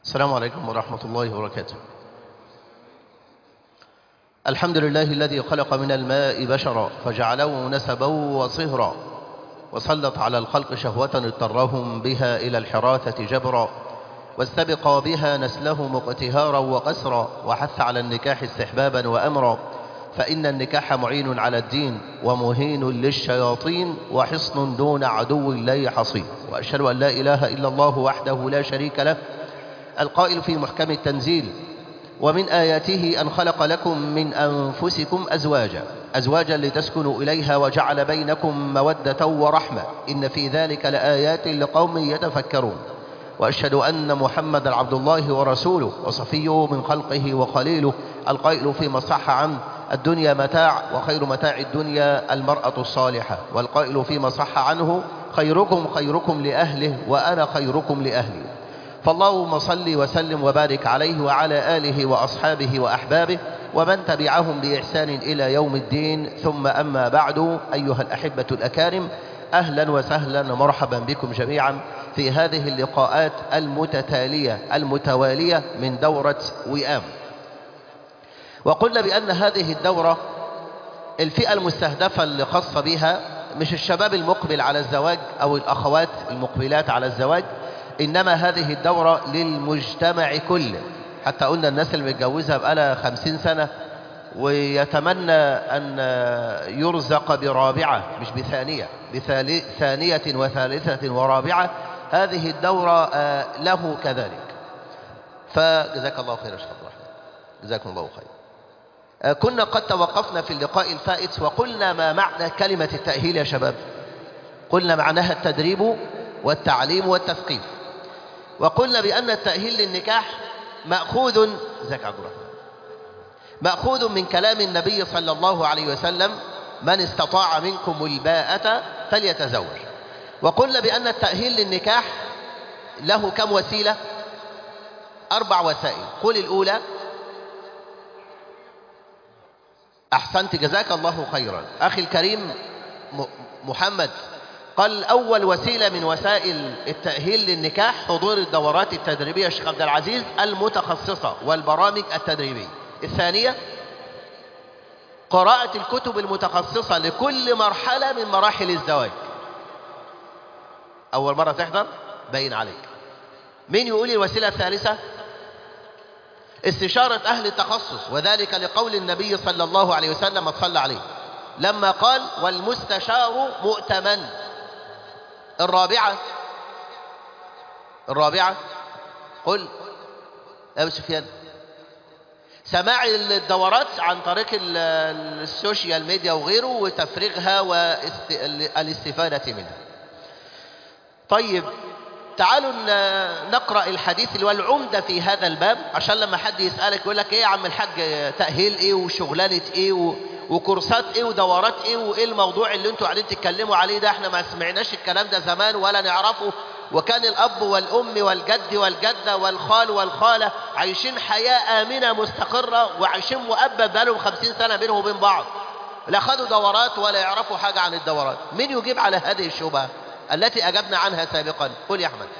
السلام عليكم ورحمة الله وبركاته الحمد لله الذي خلق من الماء بشرا فجعله نسبا وصهرا وسلط على الخلق شهوة اضطرهم بها إلى الحراثة جبرا واستبق بها نسلهم اقتهارا وقسرا وحث على النكاح استحبابا وأمرا فإن النكاح معين على الدين ومهين للشياطين وحصن دون عدو الله حصين وأشهد أن لا إله إلا الله وحده لا شريك له القائل في محكم التنزيل ومن آياته أن خلق لكم من أنفسكم أزواجا أزواجا لتسكنوا إليها وجعل بينكم مودة ورحمة إن في ذلك لآيات لقوم يتفكرون وأشهد أن محمد عبد الله ورسوله وصفيه من خلقه وخليله القائل فيما صح عنه الدنيا متاع وخير متاع الدنيا المرأة الصالحة والقائل فيما صح عنه خيركم خيركم لأهله وأنا خيركم لأهلي فاللهم صل وسلم وبارك عليه وعلى آله وأصحابه وأحبابه ومن تبعهم بإحسان إلى يوم الدين ثم أما بعد أيها الأحبة الأكارم أهلا وسهلا ومرحبا بكم جميعا في هذه اللقاءات المتتالية المتوالية من دورة وئام وقلنا بأن هذه الدورة الفئة المستهدفة اللي خاصة بها مش الشباب المقبل على الزواج أو الأخوات المقبلات على الزواج إنما هذه الدورة للمجتمع كله حتى قلنا الناس اللي متجوزها بقالها خمسين سنة ويتمنى أن يرزق برابعة مش بثانية بثانية وثالثة ورابعة هذه الدورة له كذلك فجزاك الله خير يا شيخ عبد الرحمن جزاكم الله خير كنا قد توقفنا في اللقاء الفائت وقلنا ما معنى كلمة التأهيل يا شباب قلنا معناها التدريب والتعليم والتثقيف وقلنا بأن التأهيل للنكاح مأخوذ جزاك عبد الرحمن مأخوذ من كلام النبي صلى الله عليه وسلم من استطاع منكم الباءة فليتزوج وقلنا بأن التأهيل للنكاح له كم وسيلة أربع وسائل قل الأولى أحسنت جزاك الله خيرا أخي الكريم محمد قال أول وسيلة من وسائل التأهيل للنكاح حضور الدورات التدريبية الشيخ عبد العزيز المتخصصة والبرامج التدريبية الثانية قراءة الكتب المتخصصة لكل مرحلة من مراحل الزواج أول مرة تحضر باين عليك مين يقول الوسيلة الثالثة استشارة أهل التخصص وذلك لقول النبي صلى الله عليه وسلم صلى عليه لما قال والمستشار مؤتمن الرابعة الرابعة قل أبو سفيان سماع الدورات عن طريق السوشيال ميديا وغيره وتفريغها والاستفادة منها طيب تعالوا نقرأ الحديث اللي هو العمدة في هذا الباب عشان لما حد يسألك يقول لك ايه يا عم الحاج تأهيل ايه وشغلانة ايه و... وكورسات ايه ودورات ايه وايه الموضوع اللي انتوا قاعدين تتكلموا عليه ده احنا ما سمعناش الكلام ده زمان ولا نعرفه وكان الاب والام والجد والجده والخال والخاله عايشين حياه امنه مستقره وعايشين مؤبد بقالهم خمسين سنه بينهم وبين بعض لا خدوا دورات ولا يعرفوا حاجه عن الدورات مين يجيب على هذه الشبهه التي اجبنا عنها سابقا قل يا احمد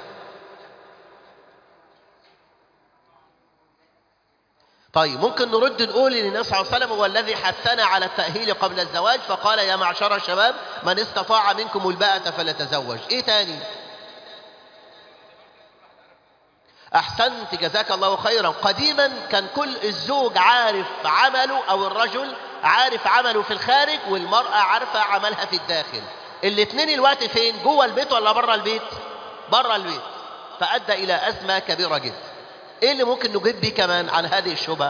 طيب ممكن نرد نقول ان النبي صلى الله عليه وسلم هو الذي حثنا على التأهيل قبل الزواج فقال يا معشر الشباب من استطاع منكم الباءة فليتزوج ايه تاني احسنت جزاك الله خيرا قديما كان كل الزوج عارف عمله او الرجل عارف عمله في الخارج والمرأة عارفة عملها في الداخل الاثنين الوقت فين جوه البيت ولا بره البيت بره البيت فأدى إلى أزمة كبيرة جدا ايه اللي ممكن نجيب بيه كمان عن هذه الشبهة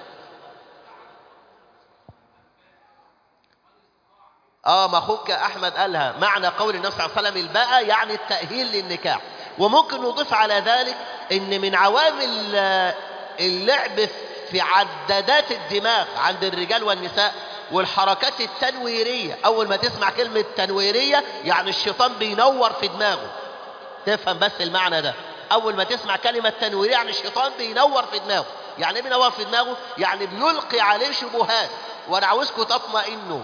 اه ما اخوك احمد قالها معنى قول النبي صلى الله عليه وسلم الباء يعني التأهيل للنكاح وممكن نضيف على ذلك ان من عوامل اللعب في عدادات الدماغ عند الرجال والنساء والحركات التنويرية اول ما تسمع كلمة تنويرية يعني الشيطان بينور في دماغه تفهم بس المعنى ده اول ما تسمع كلمة تنويرية يعني الشيطان بينور في دماغه يعني ايه بينور في دماغه يعني بيلقي عليه شبهات وانا عاوزكم تطمئنوا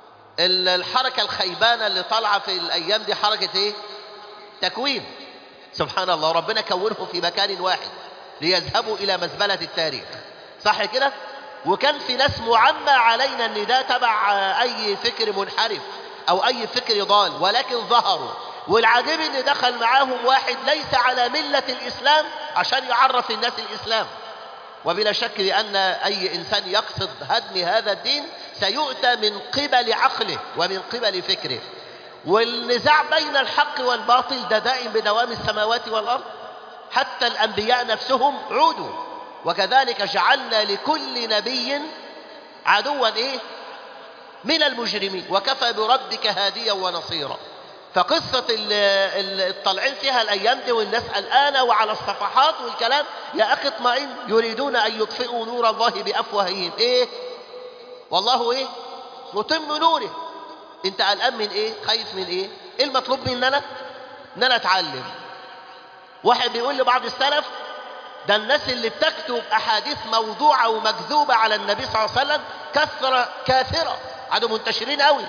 الحركة الخيبانة اللي طالعة في الايام دي حركة ايه تكوين سبحان الله ربنا كونهم في مكان واحد ليذهبوا إلى مزبلة التاريخ صح كده وكان في ناس معمى علينا ان ده تبع اي فكر منحرف او اي فكر ضال ولكن ظهروا والعجيب ان دخل معاهم واحد ليس على ملة الاسلام عشان يعرف الناس الاسلام وبلا شك بان اي انسان يقصد هدم هذا الدين سيؤتى من قبل عقله ومن قبل فكره والنزاع بين الحق والباطل ده دائم بدوام السماوات والارض حتى الانبياء نفسهم عودوا وكذلك جعلنا لكل نبي عدوا ايه من المجرمين وكفى بربك هاديا ونصيرا فقصة الطلعين فيها الأيام دي والناس قلقانة وعلى الصفحات والكلام يا أخي اطمئن يريدون أن يطفئوا نور الله بأفواههم إيه؟ والله إيه؟ متم نوره أنت قلقان من إيه؟ خايف من إيه؟ إيه المطلوب مننا؟ إن أنا أتعلم واحد بيقول لبعض السلف ده الناس اللي بتكتب أحاديث موضوعة ومكذوبة على النبي صلى الله عليه وسلم كثرة كاثرة عدو منتشرين قوي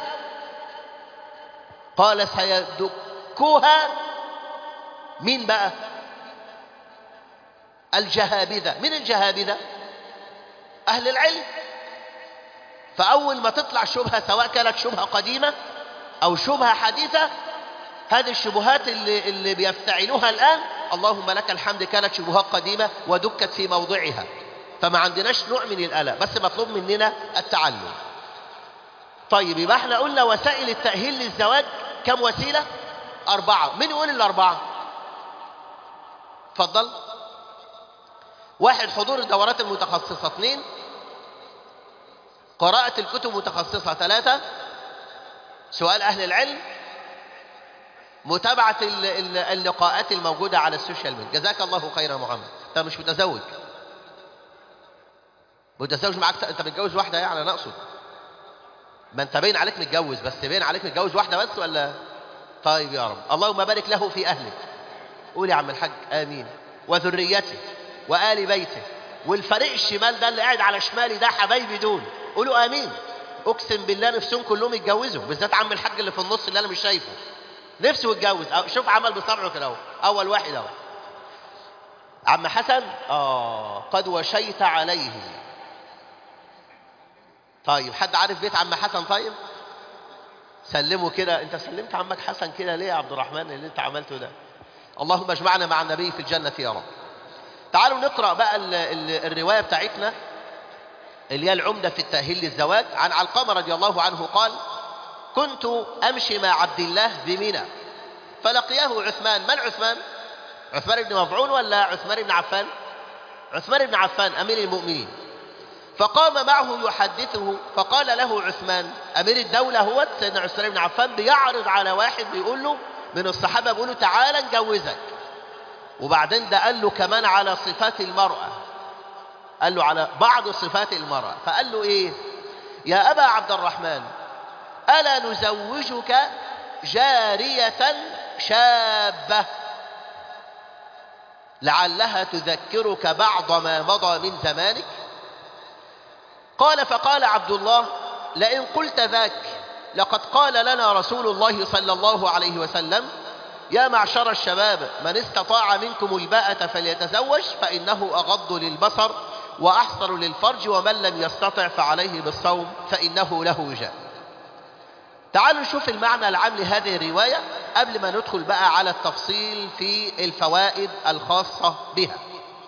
قال سيدكها مين بقى الجهابذة من الجهابذة أهل العلم فأول ما تطلع شبهة سواء كانت شبهة قديمة أو شبهة حديثة هذه الشبهات اللي, اللي بيفتعلوها الآن اللهم لك الحمد كانت شبهات قديمة ودكت في موضعها فما عندناش نوع من القلق بس مطلوب مننا التعلم طيب يبقى احنا قلنا وسائل التأهيل للزواج كم وسيلة أربعة من يقول الأربعة اتفضل واحد حضور الدورات المتخصصة اثنين قراءة الكتب المتخصصة ثلاثة سؤال أهل العلم متابعة اللقاءات الموجودة على السوشيال ميديا جزاك الله خيرا يا محمد انت مش متزوج متزوج معاك انت متجوز واحدة يعني انا اقصد ما انت باين عليك متجوز بس باين عليك متجوز واحدة بس ولا طيب يا رب اللهم بارك له في اهله قول يا عم الحاج امين وذريته وآل بيته والفريق الشمال ده اللي قاعد على شمالي ده حبايبي دول قولوا امين اقسم بالله نفسهم كلهم يتجوزوا بالذات عم الحاج اللي في النص اللي انا مش شايفه نفسه يتجوز شوف عمل بصبعه كده اهو اول واحد اهو عم حسن اه قد وشيت عليه طيب حد عارف بيت عم حسن طيب سلمه كده انت سلمت عمك حسن كده ليه يا عبد الرحمن اللي انت عملته ده اللهم اجمعنا مع النبي في الجنة يا رب تعالوا نقرأ بقى ال ال الرواية بتاعتنا اللي هي العمدة في التأهيل للزواج عن علقمة رضي الله عنه قال كنت أمشي مع عبد الله بمنى فلقياه عثمان من عثمان عثمان بن مفعون ولا عثمان بن عفان عثمان بن عفان أمير المؤمنين فقام معه يحدثه فقال له عثمان أمير الدولة هو سيدنا عثمان بن عفان بيعرض على واحد بيقول له من الصحابة بيقول له تعالى نجوزك وبعدين ده قال له كمان على صفات المرأة قال له على بعض صفات المرأة فقال له ايه يا أبا عبد الرحمن ألا نزوجك جارية شابة لعلها تذكرك بعض ما مضى من زمانك قال فقال عبد الله لئن قلت ذاك لقد قال لنا رسول الله صلى الله عليه وسلم يا معشر الشباب من استطاع منكم الباءة فليتزوج فإنه أغض للبصر وأحصر للفرج ومن لم يستطع فعليه بالصوم فإنه له وجاء تعالوا نشوف المعنى العام لهذه الرواية قبل ما ندخل بقى على التفصيل في الفوائد الخاصة بها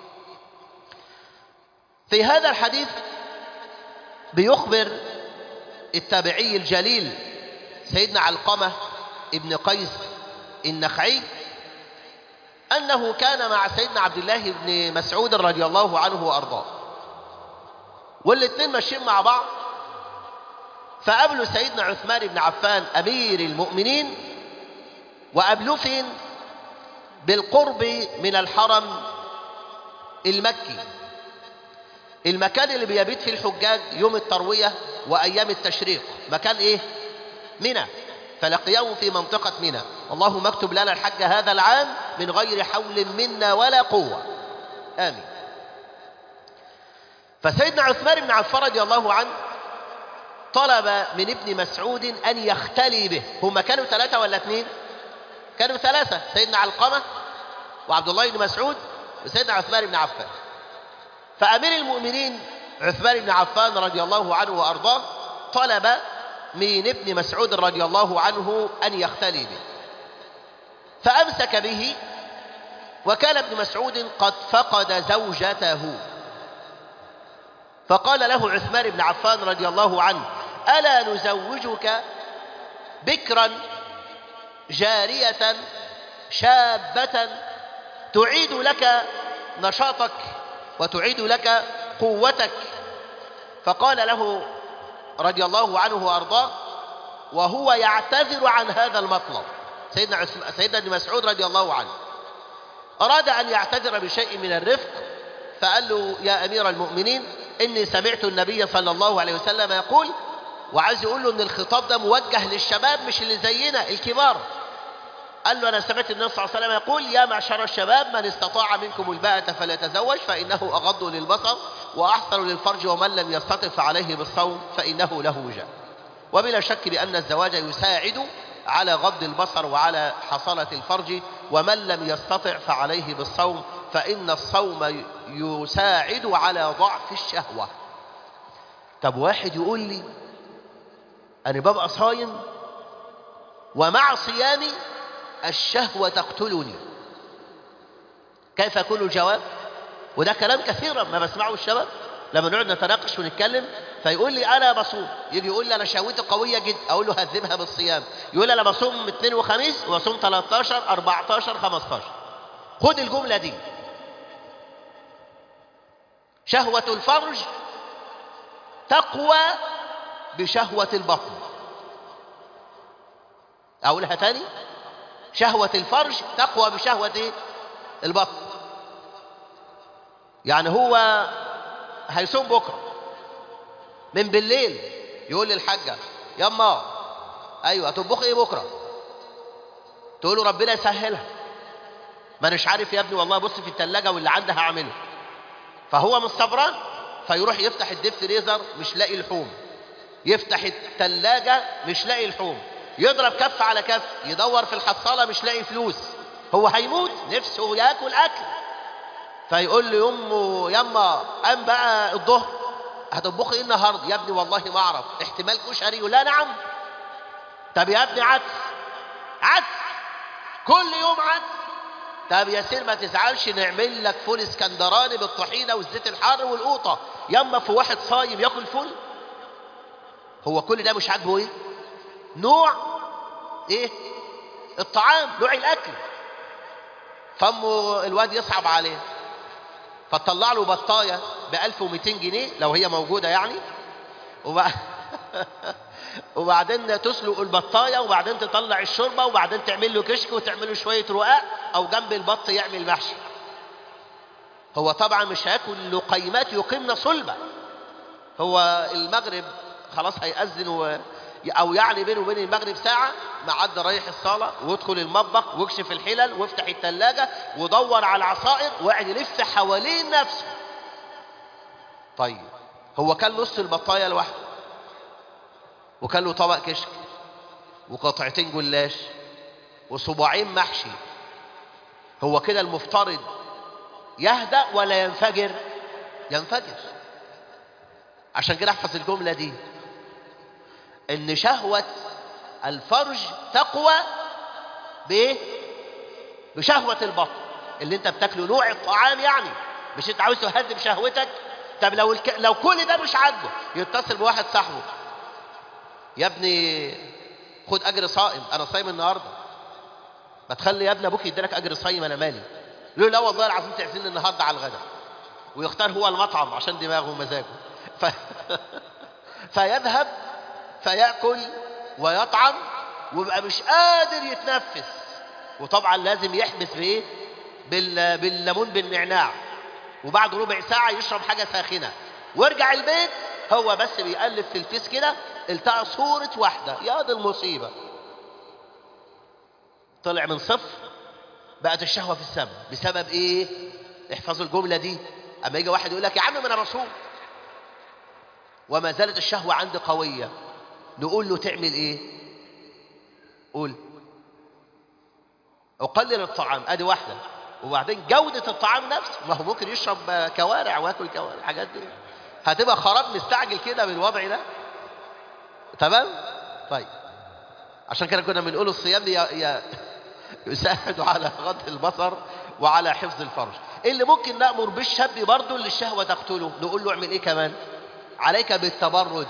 في هذا الحديث بيخبر التابعي الجليل سيدنا علقمة ابن قيس النخعي أنه كان مع سيدنا عبد الله بن مسعود رضي الله عنه وأرضاه والاثنين ماشيين مع بعض فقابلوا سيدنا عثمان بن عفان أمير المؤمنين وقابلوه فين بالقرب من الحرم المكي المكان اللي بيبيت فيه الحجاج يوم التروية وأيام التشريق مكان إيه منى فلقياه في منطقة منى اللهم اكتب لنا الحج هذا العام من غير حول منا ولا قوة آمين فسيدنا عثمان بن عفان رضي الله عنه طلب من ابن مسعود أن يختلي به هم كانوا ثلاثة ولا اثنين كانوا ثلاثة سيدنا علقمة وعبد الله بن مسعود وسيدنا عثمان بن عفان فأمير المؤمنين عثمان بن عفان رضي الله عنه وأرضاه طلب من ابن مسعود رضي الله عنه أن يختلي به فأمسك به وكان ابن مسعود قد فقد زوجته فقال له عثمان بن عفان رضي الله عنه ألا نزوجك بكرا جارية شابة تعيد لك نشاطك وتعيد لك قوتك فقال له رضي الله عنه وأرضاه وهو يعتذر عن هذا المطلب سيدنا, عثم... سيدنا ابن مسعود رضي الله عنه أراد أن يعتذر بشيء من الرفق فقال له يا أمير المؤمنين إني سمعت النبي صلى الله عليه وسلم يقول وعايز يقول له إن الخطاب ده موجه للشباب مش اللي زينا الكبار قال له أنا سمعت النبي صلى الله عليه وسلم يقول يا معشر الشباب من استطاع منكم الباءة فليتزوج فإنه أغض للبصر وأحسن للفرج ومن لم يستطع فعليه بالصوم فإنه له وجاء وبلا شك بأن الزواج يساعد على غض البصر وعلى حصانة الفرج ومن لم يستطع فعليه بالصوم فإن الصوم يساعد على ضعف الشهوة طب واحد يقول لي أنا ببقى صايم ومع صيامي الشهوة تقتلني كيف يكون الجواب وده كلام كثيرا ما بسمعه الشباب لما نقعد نتناقش ونتكلم فيقول لي انا بصوم يجي يقول لي انا شهوتي قويه جدا اقول له هذبها بالصيام يقول لي انا بصوم اثنين وخميس وبصوم 13 14 15 خد الجمله دي شهوه الفرج تقوى بشهوه البطن اقولها تاني شهوه الفرج تقوى بشهوه إيه؟ البطن يعني هو هيصوم بكره من بالليل يقول للحاجه يما ايوه هتطبخي ايه بكره تقول له ربنا يسهلها ما اناش عارف يا ابني والله بص في الثلاجه واللي عندها هعمله فهو مش صبران فيروح يفتح الديب فريزر مش لاقي لحوم يفتح الثلاجه مش لاقي لحوم يضرب كف على كف يدور في الحصاله مش لاقي فلوس هو هيموت نفسه ياكل اكل فيقول لي امه يما قام بقى الظهر هتطبخي ايه النهارده يا ابني والله ما اعرف احتمال كشري ولا نعم طب يا ابني عدس عدس كل يوم عدس طب يا سير ما تزعلش نعمل لك فول اسكندراني بالطحينه والزيت الحار والقوطه يما في واحد صايم ياكل فول هو كل ده مش عاجبه ايه نوع ايه الطعام نوع الاكل فامه الواد يصعب عليه فتطلع له بطايه ب 1200 جنيه لو هي موجوده يعني وبعد وبعدين تسلق البطايه وبعدين تطلع الشوربه وبعدين تعمل له كشك وتعمل له شويه رقاق او جنب البط يعمل محشي هو طبعا مش هياكل لقيمات يقيمنا صلبه هو المغرب خلاص هيأذن و... او يعني بينه وبين المغرب ساعه معدي رايح الصاله وادخل المطبخ واكشف الحلل وافتح الثلاجه ودور على العصائر وقعد يلف حوالين نفسه طيب هو كان نص البطايه لوحده وكان له طبق كشك وقطعتين جلاش وصباعين محشي هو كده المفترض يهدأ ولا ينفجر ينفجر عشان كده احفظ الجمله دي ان شهوة الفرج تقوى بايه بشهوة البطن اللي انت بتاكله نوع الطعام يعني مش انت عاوز تهذب شهوتك طب لو الك... لو كل ده مش عاجبه يتصل بواحد صاحبه يا ابني خد اجر صائم انا صايم النهارده ما تخلي يا ابني ابوك يديلك اجر صايم انا مالي يقول له لا والله العظيم تعزمني النهارده على الغداء ويختار هو المطعم عشان دماغه ومزاجه ف... فيذهب فيأكل ويطعم ويبقى مش قادر يتنفس وطبعا لازم يحبس بايه بال... بالليمون بالنعناع وبعد ربع ساعة يشرب حاجة ساخنة ويرجع البيت هو بس بيقلب في الفيس كده التقى صورة واحدة يا دي المصيبة طلع من صفر بقت الشهوة في السماء بسبب ايه احفظوا الجملة دي اما يجي واحد يقول لك يا عم ما انا بصوم وما زالت الشهوة عندي قوية نقول له تعمل ايه قول اقلل الطعام ادي واحده وبعدين جودة الطعام نفسه ما هو ممكن يشرب كوارع وياكل كوارع الحاجات دي هتبقى خراب مستعجل كده بالوضع ده تمام طيب عشان كده كنا بنقول الصيام ي- ي- يساعد على غض البصر وعلى حفظ الفرج اللي ممكن نأمر بالشاب برضه اللي الشهوة تقتله نقول له اعمل ايه كمان عليك بالتبرد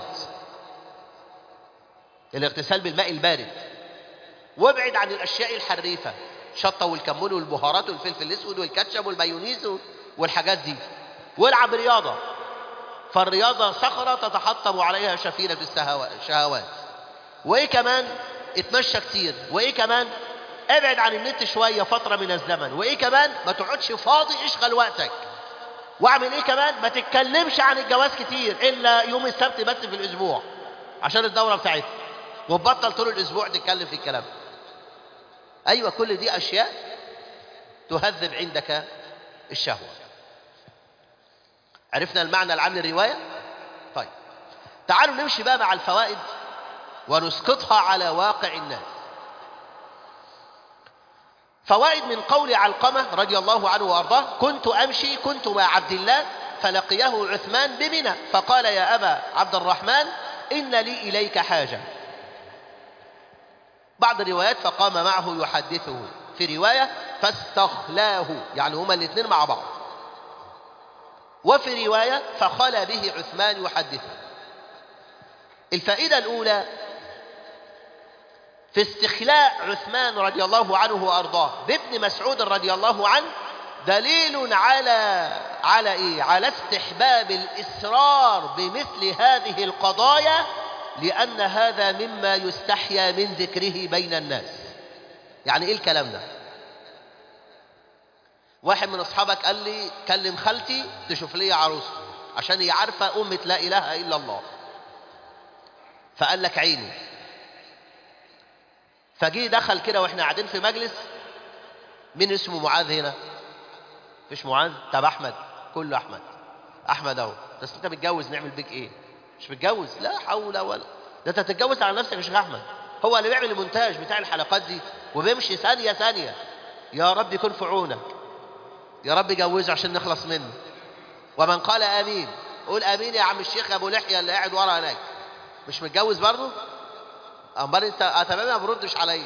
الاغتسال بالماء البارد وابعد عن الاشياء الحريفه الشطه والكمون والبهارات والفلفل الاسود والكاتشب والمايونيز والحاجات دي والعب رياضه فالرياضه صخره تتحطم عليها شفيره السهوا- الشهوات وايه كمان اتمشى كتير وايه كمان ابعد عن النت شويه فتره من الزمن وايه كمان ما تقعدش فاضي اشغل وقتك واعمل ايه كمان ما تتكلمش عن الجواز كتير الا يوم السبت بس في الاسبوع عشان الدوره بتاعتها وتبطل طول الاسبوع تتكلم في الكلام ايوه كل دي اشياء تهذب عندك الشهوه عرفنا المعنى العام للروايه طيب تعالوا نمشي بقى مع الفوائد ونسقطها على واقع الناس فوائد من قول علقمة رضي الله عنه وأرضاه كنت أمشي كنت مع عبد الله فلقيه عثمان بمنى فقال يا أبا عبد الرحمن إن لي إليك حاجة بعض الروايات فقام معه يحدثه في رواية فاستخلاه يعني هما الاثنين مع بعض وفي رواية فخلى به عثمان يحدثه الفائدة الأولى في استخلاء عثمان رضي الله عنه وأرضاه بابن مسعود رضي الله عنه دليل على على إيه؟ على استحباب الإسرار بمثل هذه القضايا لأن هذا مما يستحيا من ذكره بين الناس يعني إيه الكلام ده واحد من أصحابك قال لي كلم خالتي تشوف لي عروسة عشان هي عارفة أمة لا إله إلا الله فقال لك عيني فجي دخل كده واحنا قاعدين في مجلس مين اسمه معاذ هنا مفيش معاذ طب احمد كله احمد احمد اهو بس انت متجوز نعمل بيك ايه مش متجوز لا حول ولا ده انت تتجوز على نفسك يا شيخ احمد هو اللي بيعمل المونتاج بتاع الحلقات دي وبيمشي ثانيه ثانيه يا رب يكون في عونك يا رب جوزه عشان نخلص منه ومن قال امين قول امين يا عم الشيخ ابو لحيه اللي قاعد ورا هناك مش متجوز برضه امال انت اتمام ما بردش عليا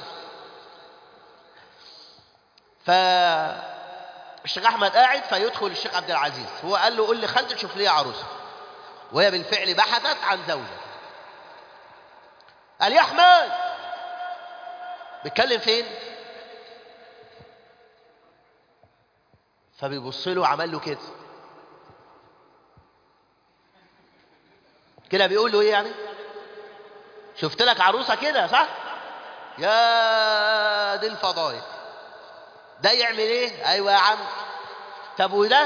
ف الشيخ احمد قاعد فيدخل الشيخ عبد العزيز هو قال له قول لي خالتي تشوف لي عروسه وهي بالفعل بحثت عن زوجه قال يا احمد بيتكلم فين فبيبص له عمل له كده كده بيقول له ايه يعني شفت لك عروسه كده صح يا دي الفضايح ده يعمل ايه ايوه يا عم طب وده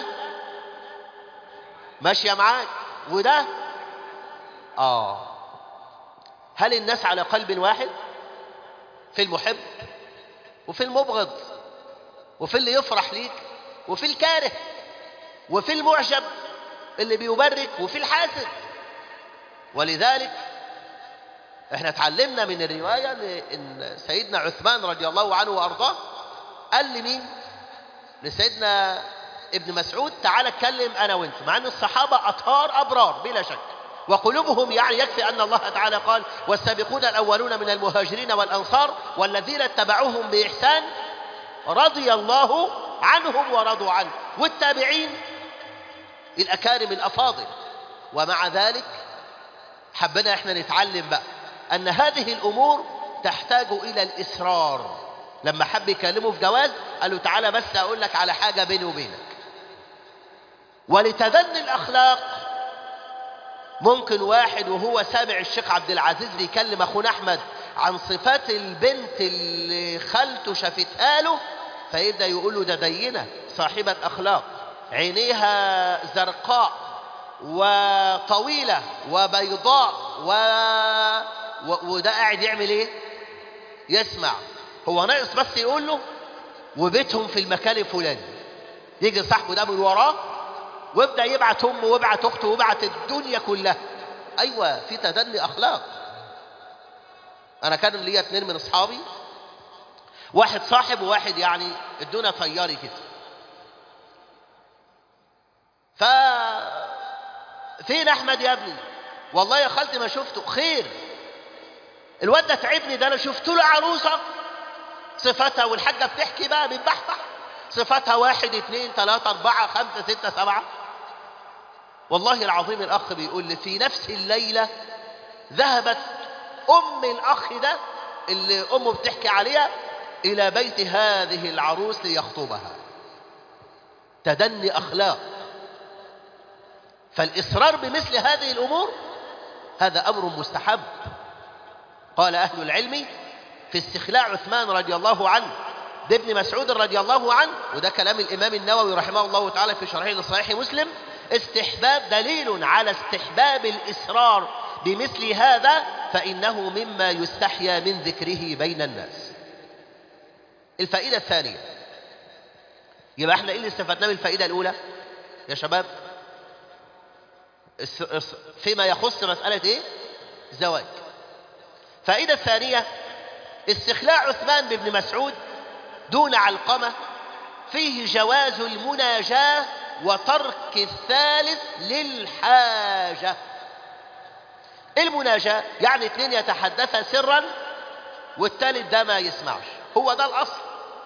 ماشيه معاك وده اه هل الناس على قلب واحد في المحب وفي المبغض وفي اللي يفرح ليك وفي الكاره وفي المعجب اللي بيبرك وفي الحاسد ولذلك احنا اتعلمنا من الرواية ان سيدنا عثمان رضي الله عنه وارضاه قال لمين لسيدنا ابن مسعود تعالى اتكلم انا وانت مع ان الصحابة اطهار ابرار بلا شك وقلوبهم يعني يكفي ان الله تعالى قال والسابقون الاولون من المهاجرين والانصار والذين اتبعوهم باحسان رضي الله عنهم ورضوا عنه والتابعين الاكارم الافاضل ومع ذلك حبنا احنا نتعلم بقى ان هذه الامور تحتاج الى الاصرار لما حب يكلمه في جواز قال له تعالى بس اقول لك على حاجه بيني وبينك ولتدني الاخلاق ممكن واحد وهو سامع الشيخ عبد العزيز بيكلم اخونا احمد عن صفات البنت اللي خالته شافتها له فيبدا يقول له ده دينه صاحبه اخلاق عينيها زرقاء وطويله وبيضاء و... و... وده قاعد يعمل ايه يسمع هو ناقص بس يقول له وبيتهم في المكان الفلاني يجي صاحبه ده من وراه ويبدا يبعت امه ويبعت اخته ويبعت الدنيا كلها ايوه في تدني اخلاق انا كان ليا اتنين من اصحابي واحد صاحب وواحد يعني ادونا طياري كده فين احمد يا ابني والله يا خالتي ما شفته خير الواد ده تعبني ده انا شفت له عروسه صفاتها والحاجه بتحكي بقى بتبحبح صفاتها واحد اثنين ثلاثة أربعة خمسة ستة سبعة والله العظيم الأخ بيقول لي في نفس الليلة ذهبت أم الأخ ده اللي أمه بتحكي عليها إلى بيت هذه العروس ليخطبها تدني أخلاق فالإصرار بمثل هذه الأمور هذا أمر مستحب قال أهل العلم في استخلاع عثمان رضي الله عنه بابن مسعود رضي الله عنه وده كلام الإمام النووي رحمه الله تعالى في شرحه لصحيح مسلم استحباب دليل على استحباب الإصرار بمثل هذا فإنه مما يستحيا من ذكره بين الناس الفائدة الثانية يبقى احنا ايه اللي استفدناه من الفائدة الأولى يا شباب فيما يخص مسألة ايه زواج فائدة الثانية استخلاع عثمان بن مسعود دون علقمة فيه جواز المناجاة وترك الثالث للحاجة المناجاة يعني اثنين يتحدثا سرا والثالث ده ما يسمعش هو ده الأصل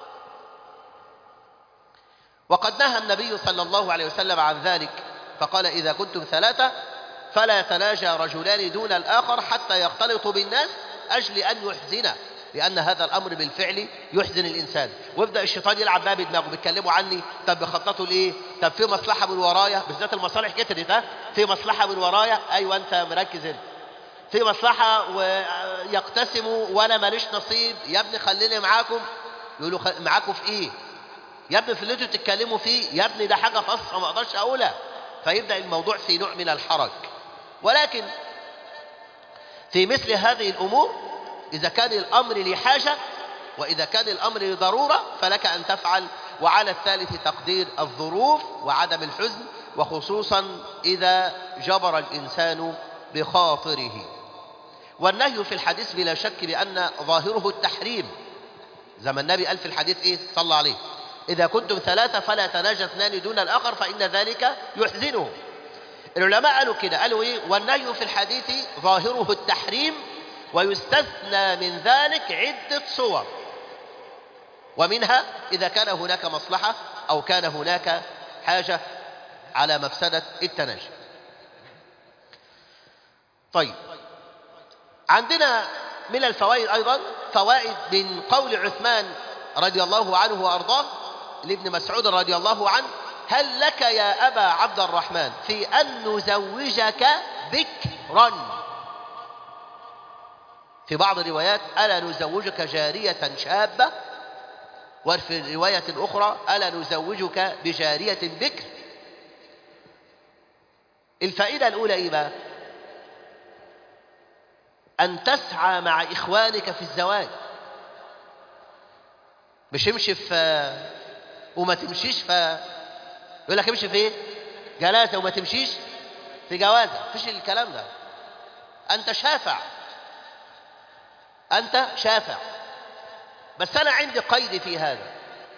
وقد نهى النبي صلى الله عليه وسلم عن ذلك فقال إذا كنتم ثلاثة فلا يتناجى رجلان دون الآخر حتى يختلطوا بالناس أجل أن يحزن لأن هذا الأمر بالفعل يحزن الإنسان ويبدأ الشيطان يلعب بقى بدماغه بيتكلموا عني طب بيخططوا لإيه طب في مصلحة من ورايا بالذات المصالح كترت ها في مصلحة من ورايا أيوة أنت مركز هنا في مصلحة ويقتسموا وأنا ماليش نصيب يا ابني خليني معاكم يقولوا خ... معاكم في إيه يا ابني في اللي انتوا بتتكلموا فيه يا ابني ده حاجة خاصة ما أقدرش أقولها فيبدأ الموضوع في نوع من الحرج ولكن في مثل هذه الأمور إذا كان الأمر لحاجة وإذا كان الأمر لضرورة فلك أن تفعل وعلى الثالث تقدير الظروف وعدم الحزن وخصوصا إذا جبر الإنسان بخاطره والنهي في الحديث بلا شك بأن ظاهره التحريم زي ما النبي قال في الحديث إيه صلى عليه إذا كنتم ثلاثة فلا تناجى اثنان دون الآخر فإن ذلك يحزنه العلماء قالوا كده قالوا إيه والنهي في الحديث ظاهره التحريم ويستثنى من ذلك عدة صور ومنها إذا كان هناك مصلحة أو كان هناك حاجة على مفسدة التناجي طيب عندنا من الفوائد أيضا فوائد من قول عثمان رضي الله عنه وأرضاه لابن مسعود رضي الله عنه هل لك يا أبا عبد الرحمن في أن نزوجك بكرا في بعض الروايات ألا نزوجك جارية شابة وفي رواية أخرى ألا نزوجك بجارية بكر الفائدة الأولى إيه بقى أن تسعى مع إخوانك في الزواج مش امشي في وما تمشيش في يقول لك امشي في ايه جلاسة وما تمشيش في جوازة مفيش الكلام ده أنت شافع أنت شافع بس أنا عندي قيد في هذا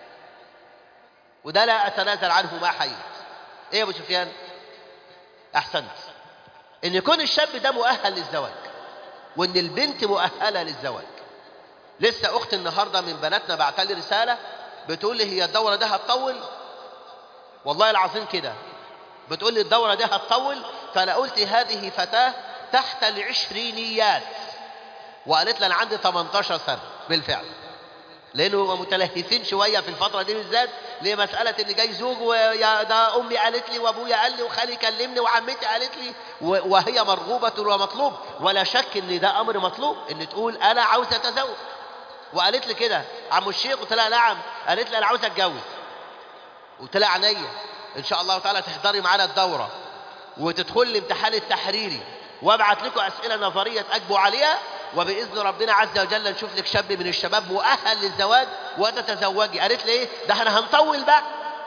وده لا أتنازل عنه ما حييت إيه يا أبو سفيان أحسنت إن يكون الشاب ده مؤهل للزواج وإن البنت مؤهلة للزواج لسه أخت النهاردة من بناتنا بعتلي رسالة بتقول لي هي الدورة ده هتطول والله العظيم كده بتقول لي الدورة دي هتطول فأنا قلت هذه فتاة تحت العشرينيات وقالت لي أنا عندي 18 سنة بالفعل لأنه متلهفين شوية في الفترة دي بالذات لمسألة إن جاي زوج ويا ده أمي قالت لي وأبويا قال لي وخالي كلمني وعمتي قالت لي وهي مرغوبة ومطلوب ولا شك إن ده أمر مطلوب إن تقول أنا عاوزة أتزوج وقالت لي كده عم الشيخ قلت لها نعم قالت لي أنا عاوزة أتجوز قلت لها عينيا إن شاء الله تعالى تحضري معانا الدورة وتدخل الامتحان التحريري وابعت لكم أسئلة نظرية تأجبوا عليها وبإذن ربنا عز وجل نشوف لك شاب من الشباب مؤهل للزواج وتتزوجي قالت لي ايه ده احنا هنطول بقى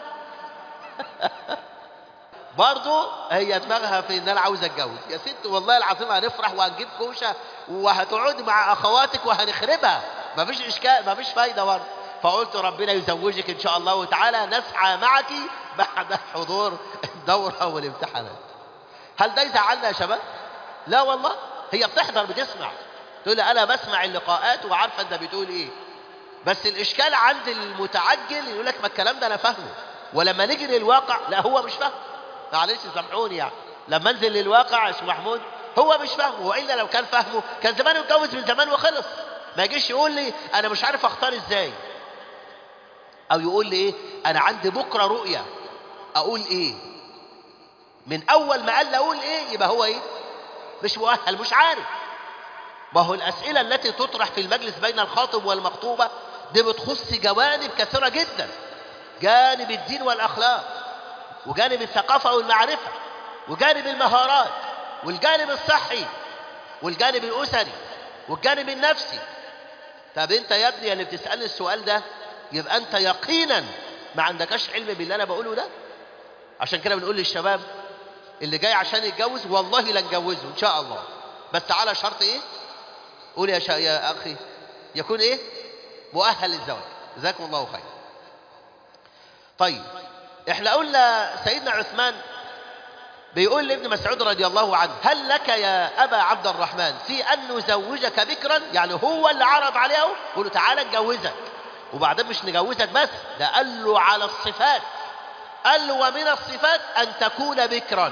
برضه هي دماغها في ان انا عاوز اتجوز يا ست والله العظيم هنفرح وهنجيب كوشه وهتقعدي مع اخواتك وهنخربها مفيش اشكال مفيش فايده برضه فقلت ربنا يزوجك ان شاء الله تعالى نسعى معك بعد حضور الدوره والامتحانات هل ده يزعلنا يا شباب لا والله هي بتحضر بتسمع تقول لي انا بسمع اللقاءات وعارفه انت بتقول ايه بس الاشكال عند المتعجل يقول لك ما الكلام ده انا فاهمه ولما نيجي للواقع لا هو مش فاهم معلش سامحوني يعني لما انزل للواقع يا استاذ محمود هو مش فاهمه والا لو كان فاهمه كان زمانه اتجوز من زمان وخلص ما يجيش يقول لي انا مش عارف اختار ازاي او يقول لي ايه انا عندي بكره رؤيه اقول ايه من اول ما قال لي اقول ايه يبقى هو ايه مش مؤهل مش عارف ما هو الاسئله التي تطرح في المجلس بين الخاطب والمخطوبه دي بتخص جوانب كثيره جدا جانب الدين والاخلاق وجانب الثقافه والمعرفه وجانب المهارات والجانب الصحي والجانب الاسري والجانب النفسي طب انت يا ابني اللي بتسالني السؤال ده يبقى انت يقينا ما عندكش علم باللي انا بقوله ده عشان كده بنقول للشباب اللي جاي عشان يتجوز والله لا نجوزه ان شاء الله بس على شرط ايه قول يا شا... يا اخي يكون ايه مؤهل للزواج جزاكم الله خير طيب احنا قلنا سيدنا عثمان بيقول لابن مسعود رضي الله عنه هل لك يا ابا عبد الرحمن في ان نزوجك بكرا يعني هو اللي عرض عليه اهو قول له تعالى نجوزك وبعدين مش نجوزك بس ده قال له على الصفات قال له ومن الصفات ان تكون بكرا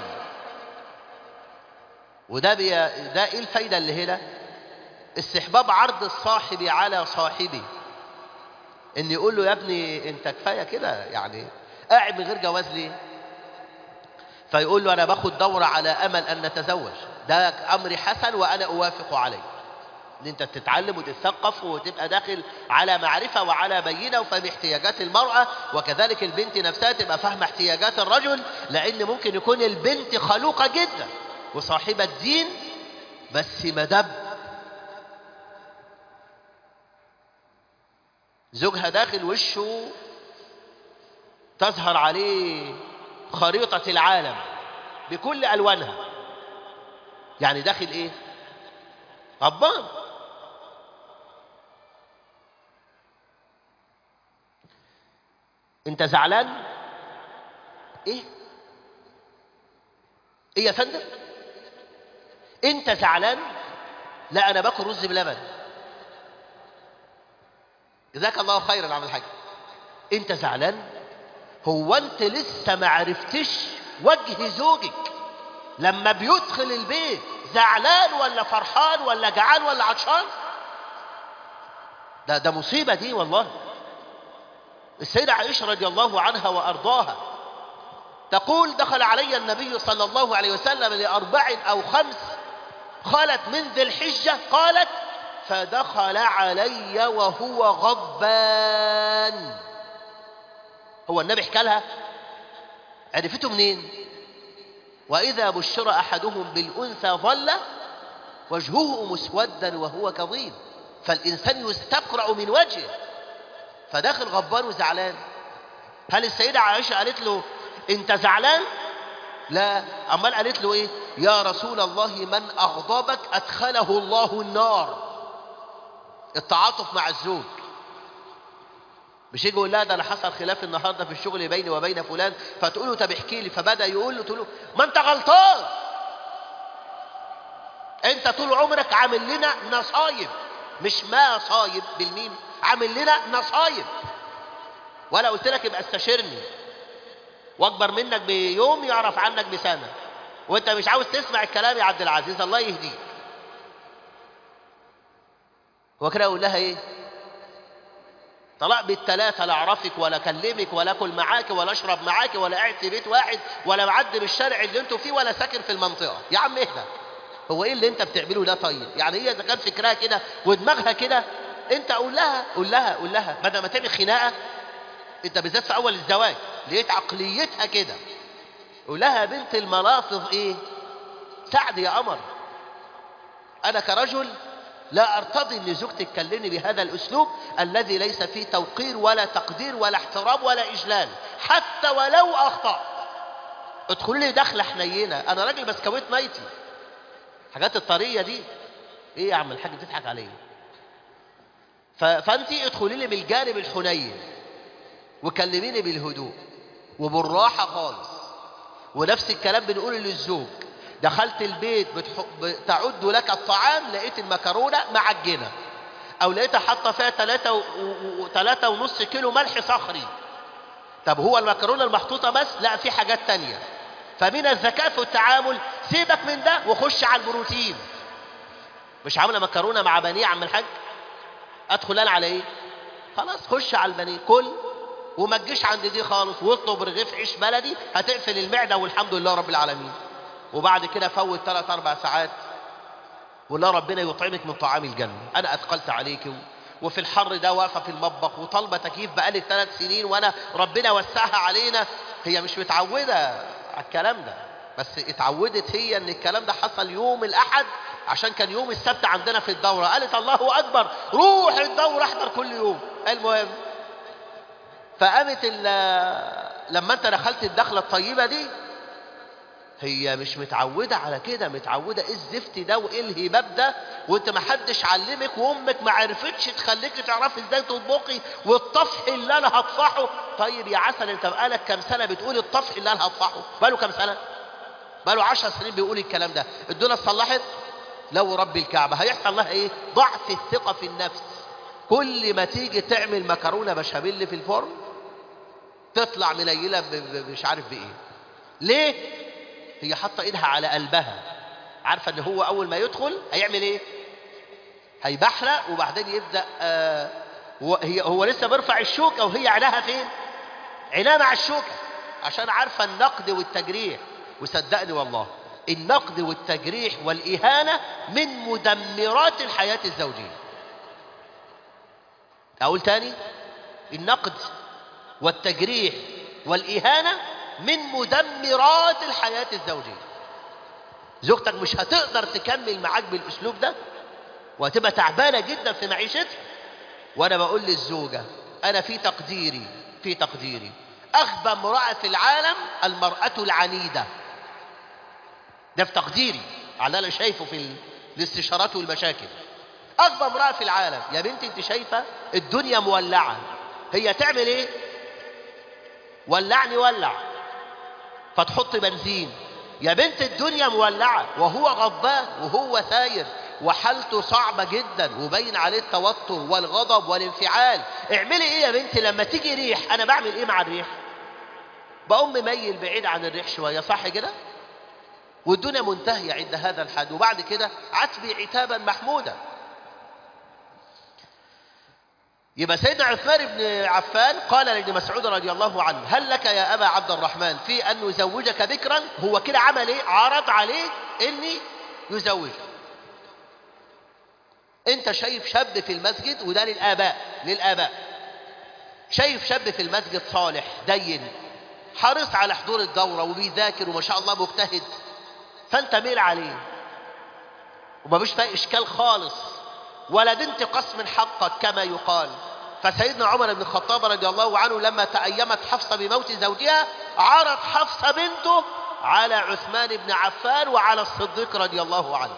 وده بي... ده ايه الفايده اللي هنا استحباب عرض الصاحب على صاحبه ان يقول له يا ابني انت كفايه كده يعني قاعد من غير جواز ليه فيقول له انا باخد دوره على امل ان نتزوج ده امر حسن وانا اوافق عليه ان انت تتعلم وتتثقف وتبقى داخل على معرفه وعلى بينه وفهم احتياجات المراه وكذلك البنت نفسها تبقى فاهمه احتياجات الرجل لان ممكن يكون البنت خلوقه جدا وصاحبه دين بس مدب زوجها داخل وشه تظهر عليه خريطة العالم بكل ألوانها يعني داخل إيه غضبان أنت زعلان إيه إيه يا فندم أنت زعلان لا أنا باكل رز بلبن جزاك الله خيرا عم الحاج أنت زعلان هو انت لسه ما عرفتش وجه زوجك لما بيدخل البيت زعلان ولا فرحان ولا جعان ولا عطشان ده ده مصيبه دي والله السيده عائشه رضي الله عنها وارضاها تقول دخل علي النبي صلى الله عليه وسلم لاربع او خمس خالت من ذي الحجه قالت فدخل علي وهو غضبان هو النبي حكى لها عرفته منين واذا بشر احدهم بالانثى ظل وجهه مسودا وهو كظيم فالانسان يستقرع من وجهه فداخل غضبان وزعلان هل السيده عائشه قالت له انت زعلان لا امال قالت له ايه يا رسول الله من اغضبك ادخله الله النار التعاطف مع الزوج مش يجي يقول لها ده انا حصل خلاف النهارده في الشغل بيني وبين فلان فتقول له طب احكي لي فبدا يقول له تقول له ما انت غلطان انت طول عمرك عامل لنا نصايب مش ما صايب بالميم عامل لنا نصايب ولا قلت لك يبقى استشيرني واكبر منك بيوم يعرف عنك بسنه وانت مش عاوز تسمع الكلام يا عبد العزيز الله يهديك هو كده يقول لها ايه طلاق بالثلاثة لا أعرفك ولا أكلمك ولا أكل معاك ولا أشرب معاك ولا قاعد في بيت واحد ولا معدي بالشارع اللي أنتوا فيه ولا ساكن في المنطقة يا عم اهدى هو إيه اللي أنت بتعمله ده طيب يعني هي إذا كان فكرها كده ودماغها كده أنت قول لها قول لها قول لها بدل ما تعمل خناقة أنت بالذات في أول الزواج لقيت عقليتها كده قول لها بنت الملافظ إيه سعد يا قمر أنا كرجل لا ارتضي ان زوجتي تكلمني بهذا الاسلوب الذي ليس فيه توقير ولا تقدير ولا احترام ولا اجلال حتى ولو اخطات ادخلوا لي دخله حنينه انا راجل بسكويت ميتي حاجات الطريه دي ايه يا عم الحاج بتضحك عليا ف... فانت ادخلي لي بالجانب الحنين وكلميني بالهدوء وبالراحه خالص ونفس الكلام بنقوله للزوج دخلت البيت بتح... بتعد لك الطعام لقيت المكرونة معجنة أو لقيتها حاطة فيها تلاتة و... و... تلاتة ونص كيلو ملح صخري طب هو المكرونة المحطوطة بس لا في حاجات تانية فمن الذكاء في التعامل سيبك من ده وخش على البروتين مش عاملة مكرونة مع بانيه يا عم الحاج ادخل انا على ايه خلاص خش على البانيه كل وما تجيش عند دي خالص واطلب رغيف عيش بلدي هتقفل المعدة والحمد لله رب العالمين وبعد كده فوت ثلاث اربع ساعات والله ربنا يطعمك من طعام الجنة انا اثقلت عليك و... وفي الحر ده واقفه في المطبخ وطالبه تكييف بقالي ثلاث سنين وانا ربنا وسعها علينا هي مش متعوده على الكلام ده بس اتعودت هي ان الكلام ده حصل يوم الاحد عشان كان يوم السبت عندنا في الدوره قالت الله اكبر روح الدوره احضر كل يوم المهم فقامت لما انت دخلت الدخله الطيبه دي هي مش متعودة على كده متعودة ايه الزفت ده وايه الهباب ده وانت ما حدش علمك وامك ما عرفتش تخليك تعرفي ازاي تطبخي والطفح اللي انا هطفحه طيب يا عسل انت بقالك كام سنة بتقول الطفح اللي انا هطفحه بقاله كام سنة بقاله عشر سنين بيقول الكلام ده الدنيا اتصلحت لو رب الكعبة هيحصل لها ايه ضعف الثقة في النفس كل ما تيجي تعمل مكرونة بشاميل في الفرن تطلع منيلة مش عارف بايه ليه هي حاطه ايدها على قلبها عارفه ان هو اول ما يدخل هيعمل ايه هيبحرق وبعدين يبدا آه هي هو لسه بيرفع الشوكه وهي عينها فين عينها مع الشوكه عشان عارفه النقد والتجريح وصدقني والله النقد والتجريح والاهانه من مدمرات الحياه الزوجيه اقول تاني النقد والتجريح والاهانه من مدمرات الحياة الزوجية زوجتك مش هتقدر تكمل معاك بالأسلوب ده وهتبقى تعبانة جدا في معيشتها وأنا بقول للزوجة أنا في تقديري في تقديري أغبى امرأة في العالم المرأة العنيدة ده في تقديري على أنا شايفه في الاستشارات والمشاكل أغبى امرأة في العالم يا بنتي أنت شايفة الدنيا مولعة هي تعمل إيه؟ ولعني ولع فتحط بنزين يا بنت الدنيا مولعة وهو غضبان وهو ساير وحالته صعبة جدا وبين عليه التوتر والغضب والانفعال اعملي ايه يا بنتي لما تيجي ريح انا بعمل ايه مع الريح بقوم مميل بعيد عن الريح شوية صح كده والدنيا منتهية عند هذا الحد وبعد كده عتبي عتابا محمودا يبقى سيدنا عثمان بن عفان قال لابن مسعود رضي الله عنه هل لك يا أبا عبد الرحمن في أن نزوجك بكرا هو كده عمل إيه عرض عليه إني يزوجك أنت شايف شاب في المسجد وده للآباء للآباء شايف شاب في المسجد صالح دين حريص على حضور الدورة وبيذاكر وما شاء الله مجتهد فأنت ميل عليه وما فيش فيها إشكال خالص ولا بنت قسم حقك كما يقال فسيدنا عمر بن الخطاب رضي الله عنه لما تأيمت حفصة بموت زوجها عرض حفصة بنته على عثمان بن عفان وعلى الصديق رضي الله عنه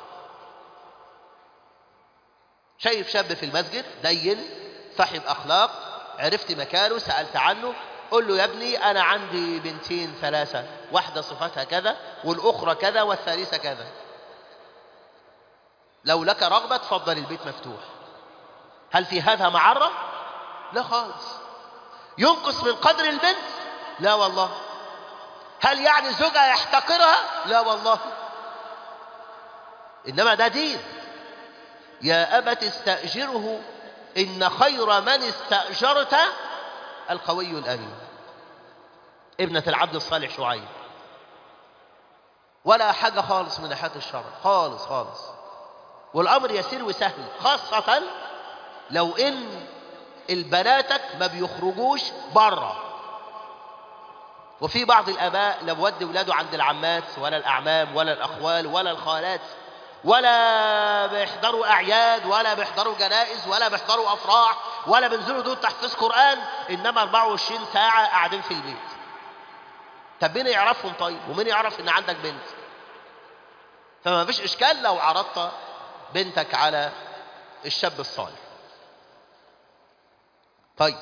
شايف شاب في المسجد دين صاحب أخلاق عرفت مكانه سألت عنه قل له يا ابني أنا عندي بنتين ثلاثة واحدة صفتها كذا والأخرى كذا والثالثة كذا لو لك رغبة تفضل البيت مفتوح هل في هذا معرة؟ لا خالص ينقص من قدر البنت؟ لا والله هل يعني زوجها يحتقرها؟ لا والله إنما ده دين يا أبت استأجره إن خير من استأجرت القوي الأمين ابنة العبد الصالح شعيب ولا حاجة خالص من ناحية الشرع خالص خالص والأمر يسير وسهل خاصة لو إن البناتك ما بيخرجوش بره وفي بعض الآباء لا بيودي ولاده عند العمات ولا الأعمام ولا الأخوال ولا الخالات ولا بيحضروا أعياد ولا بيحضروا جنائز ولا بيحضروا أفراح ولا بينزلوا دول تحفيظ قرآن إنما 24 ساعة قاعدين في البيت طب مين يعرفهم طيب ومين يعرف إن عندك بنت فما فيش إشكال لو عرضت بنتك على الشاب الصالح طيب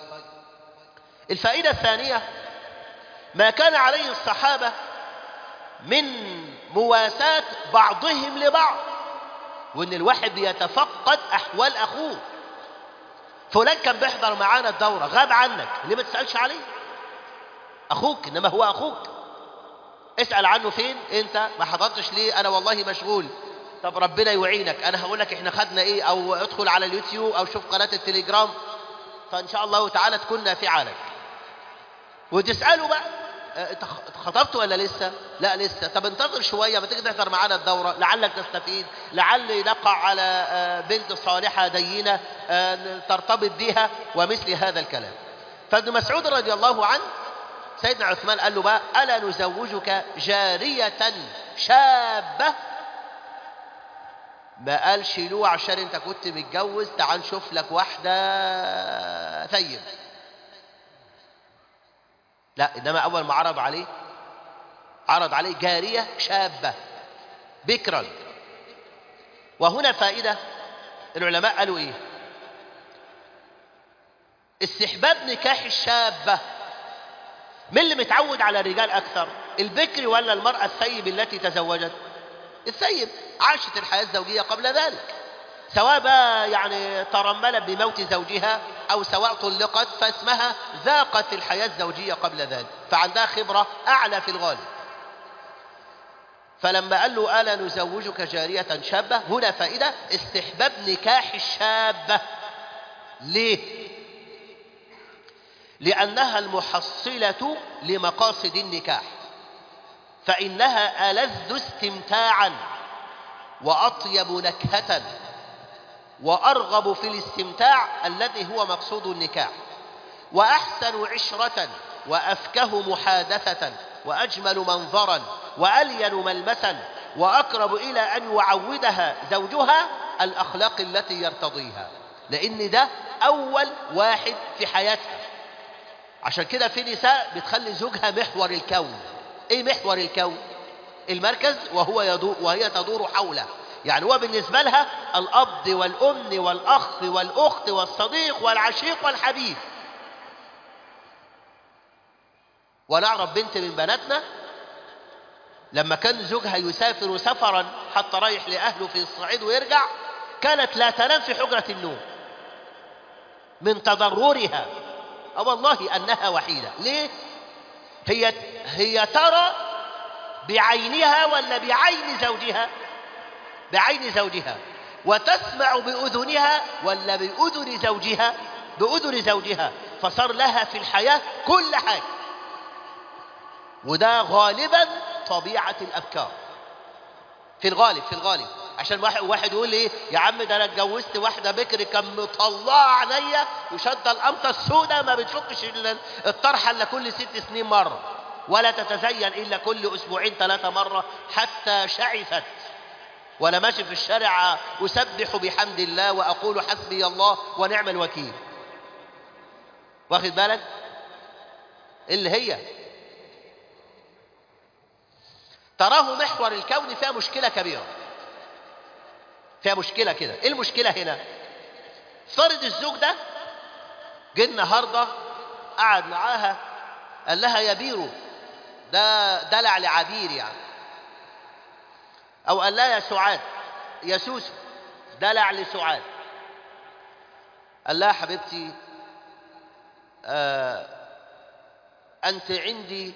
الفائدة الثانية ما كان عليه الصحابة من مواساة بعضهم لبعض وإن الواحد بيتفقد أحوال أخوه فلان كان بيحضر معانا الدورة غاب عنك ليه ما تسألش عليه أخوك إنما هو أخوك اسأل عنه فين أنت ما حضرتش ليه أنا والله مشغول طب ربنا يعينك أنا هقول لك إحنا خدنا إيه أو ادخل على اليوتيوب أو شوف قناة التليجرام فإن شاء الله تعالى تكون نافعة لك وتسأله بقى انت خطبت ولا لسه لا لسه طب انتظر شويه ما تيجي تحضر معانا الدوره لعلك تستفيد لعل نقع على بنت صالحه دينه ترتبط بها ومثل هذا الكلام فابن مسعود رضي الله عنه سيدنا عثمان قال له بقى الا نزوجك جاريه شابه ما قالش له عشان انت كنت متجوز تعال نشوف لك واحده ثيب لا إنما أول ما عرض عليه عرض عليه جارية شابة بكرا وهنا فائدة العلماء قالوا إيه استحباب نكاح الشابة من اللي متعود على الرجال أكثر البكر ولا المرأة الثيب التي تزوجت الثيب عاشت الحياة الزوجية قبل ذلك سواء بقى يعني ترملت بموت زوجها أو سواء طلقت فاسمها ذاقت الحياة الزوجية قبل ذلك فعندها خبرة أعلى في الغالب فلما قال له ألا نزوجك جارية شابة هنا فائدة استحباب نكاح الشابة ليه؟ لأنها المحصلة لمقاصد النكاح فإنها ألذ استمتاعا وأطيب نكهة وأرغب في الاستمتاع الذي هو مقصود النكاح وأحسن عشرة وأفكه محادثة وأجمل منظرا وألين ملمسا وأقرب إلى أن يعودها زوجها الأخلاق التي يرتضيها لأن ده أول واحد في حياتها عشان كده في نساء بتخلي زوجها محور الكون إيه محور الكون؟ المركز وهو يدور وهي تدور حوله يعني هو بالنسبة لها الأب والأم والأخ والأخت والصديق والعشيق والحبيب ونعرف بنت من بناتنا لما كان زوجها يسافر سفرا حتى رايح لأهله في الصعيد ويرجع كانت لا تنام في حجرة النوم من تضررها أو والله أنها وحيدة ليه؟ هي, هي ترى بعينها ولا بعين زوجها بعين زوجها وتسمع بأذنها ولا بأذن زوجها بأذن زوجها فصار لها في الحياة كل حاجة وده غالبا طبيعة الأفكار في الغالب في الغالب عشان واحد واحد يقول لي يا عم ده انا اتجوزت واحده بكر كان مطلعه عينيا وشاده القمطه السوداء ما بتفكش الطرحه الا كل ست سنين مره ولا تتزين الا كل اسبوعين ثلاثه مره حتى شعثت وانا ماشي في الشارع اسبح بحمد الله واقول حسبي الله ونعم الوكيل واخد بالك اللي هي تراه محور الكون فيها مشكله كبيره فيها مشكله كده ايه المشكله هنا فرض الزوج ده جه النهارده قعد معاها قال لها يا بيرو ده دلع لعبير يعني او قال لها يا سعاد يا سوسو دلع لسعاد قال لها حبيبتي آه انت عندي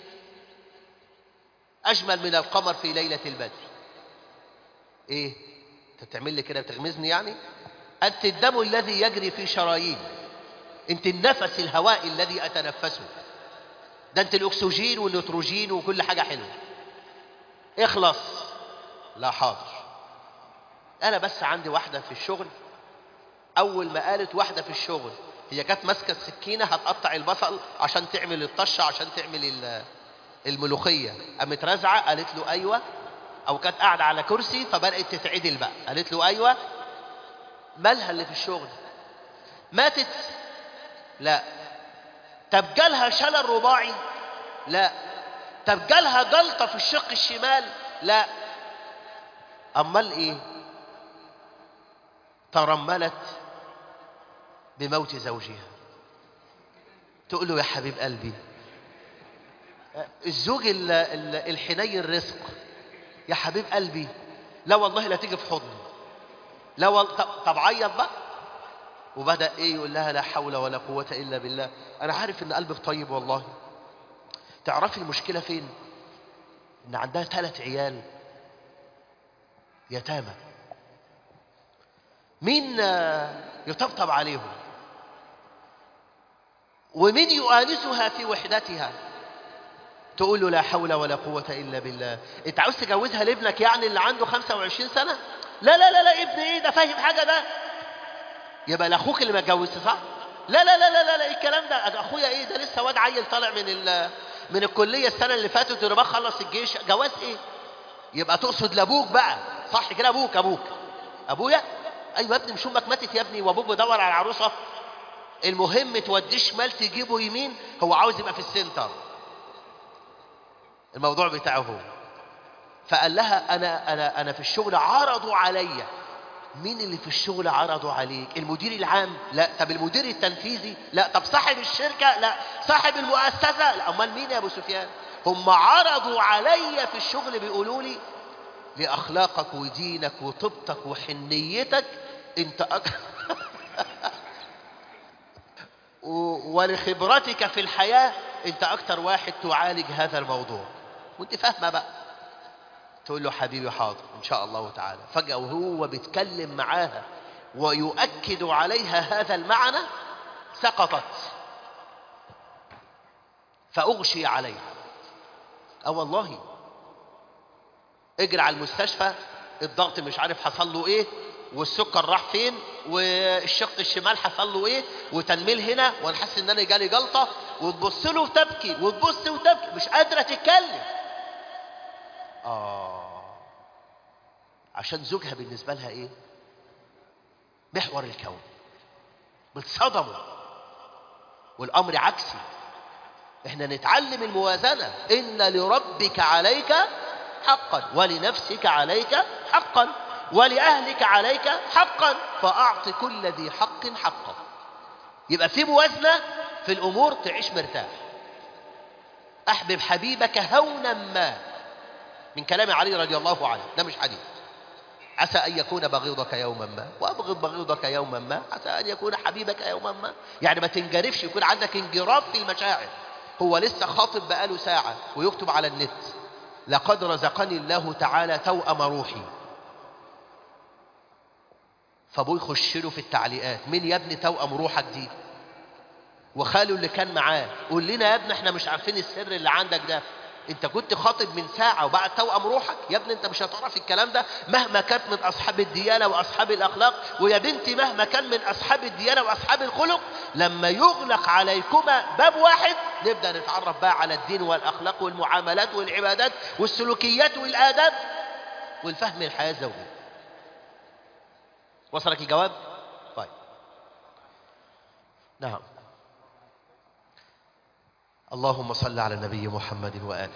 اجمل من القمر في ليله البدر ايه انت بتعمل لي كده بتغمزني يعني انت الدم الذي يجري في شرايين انت النفس الهواء الذي اتنفسه ده انت الاكسجين والنيتروجين وكل حاجه حلوه اخلص لا حاضر انا بس عندي واحده في الشغل اول ما قالت واحده في الشغل هي كانت ماسكه السكينه هتقطع البصل عشان تعمل الطشه عشان تعمل الملوخيه قامت رازعه قالت له ايوه او كانت قاعده على كرسي فبدات تتعدل بقى قالت له ايوه مالها اللي في الشغل ماتت لا طب جالها شلل رباعي لا طب جالها جلطه في الشق الشمال لا امال ايه ترملت بموت زوجها تقول له يا حبيب قلبي الزوج الحنين الرزق يا حبيب قلبي لا والله لا تيجي في حضني لا والله طب, طب عيط بقى وبدأ ايه يقول لها لا حول ولا قوة الا بالله انا عارف ان قلبك طيب والله تعرفي المشكلة فين ان عندها ثلاث عيال يتامى مين يطبطب عليهم ومين يؤانسها في وحدتها تقول له لا حول ولا قوة إلا بالله أنت عاوز تجوزها لابنك يعني اللي عنده 25 سنة لا لا لا لا ابن إيه ده فاهم حاجة ده يبقى لأخوك اللي ما اتجوزش صح لا لا لا لا لا, لا الكلام ده ده أخويا إيه ده لسه واد عيل طالع من ال من الكلية السنة اللي فاتت ورباه خلص الجيش جواز إيه يبقى تقصد لأبوك بقى صح كده أبوك أبوك أبويا أيوة يا ابني مش أمك ماتت يا ابني وأبوك بيدور على عروسة المهم توديه شمال تجيبه يمين هو عاوز يبقى في السنتر الموضوع بتاعه هو فقال لها انا انا انا في الشغل عرضوا عليا مين اللي في الشغل عرضوا عليك المدير العام لا طب المدير التنفيذي لا طب صاحب الشركه لا صاحب المؤسسه لا امال مين يا ابو سفيان هم عرضوا عليا في الشغل بيقولوا لي لاخلاقك ودينك وطيبتك وحنيتك انت أك... ولخبرتك في الحياه انت اكتر واحد تعالج هذا الموضوع وانت فاهمه بقى تقول له حبيبي حاضر ان شاء الله تعالى فجاه وهو بيتكلم معاها ويؤكد عليها هذا المعنى سقطت فاغشي عليها اه والله اجري على المستشفى الضغط مش عارف حصل له ايه والسكر راح فين والشق الشمال حصل له ايه وتنميل هنا وانا حاسس ان انا جالي جلطه وتبص له وتبكي وتبص وتبكي مش قادره تتكلم اه عشان زوجها بالنسبه لها ايه محور الكون بتصدموا والامر عكسي احنا نتعلم الموازنه ان لربك عليك حقا ولنفسك عليك حقا ولأهلك عليك حقا فأعط كل ذي حق حقه يبقى في موازنة في الأمور تعيش مرتاح أحبب حبيبك هونا ما من كلام علي رضي الله عنه ده مش حديث عسى أن يكون بغيضك يوما ما وأبغض بغيضك يوما ما عسى أن يكون حبيبك يوما ما يعني ما تنجرفش يكون عندك انجراف في المشاعر هو لسه خاطب بقاله ساعة ويكتب على النت لقد رزقني الله تعالى توأم روحي فابوه يخش له في التعليقات مين يا ابني توأم روحك دي وخاله اللي كان معاه قول لنا يا ابني احنا مش عارفين السر اللي عندك ده انت كنت خاطب من ساعة وبعد توأم روحك يا ابني انت مش هتعرف الكلام ده مهما كانت من اصحاب الديانة واصحاب الاخلاق ويا بنتي مهما كان من اصحاب الديانة واصحاب الخلق لما يغلق عليكما باب واحد نبدأ نتعرف بقى على الدين والاخلاق والمعاملات والعبادات والسلوكيات والاداب والفهم الحياة الزوجية وصلك الجواب طيب نعم اللهم صل على النبي محمد وآله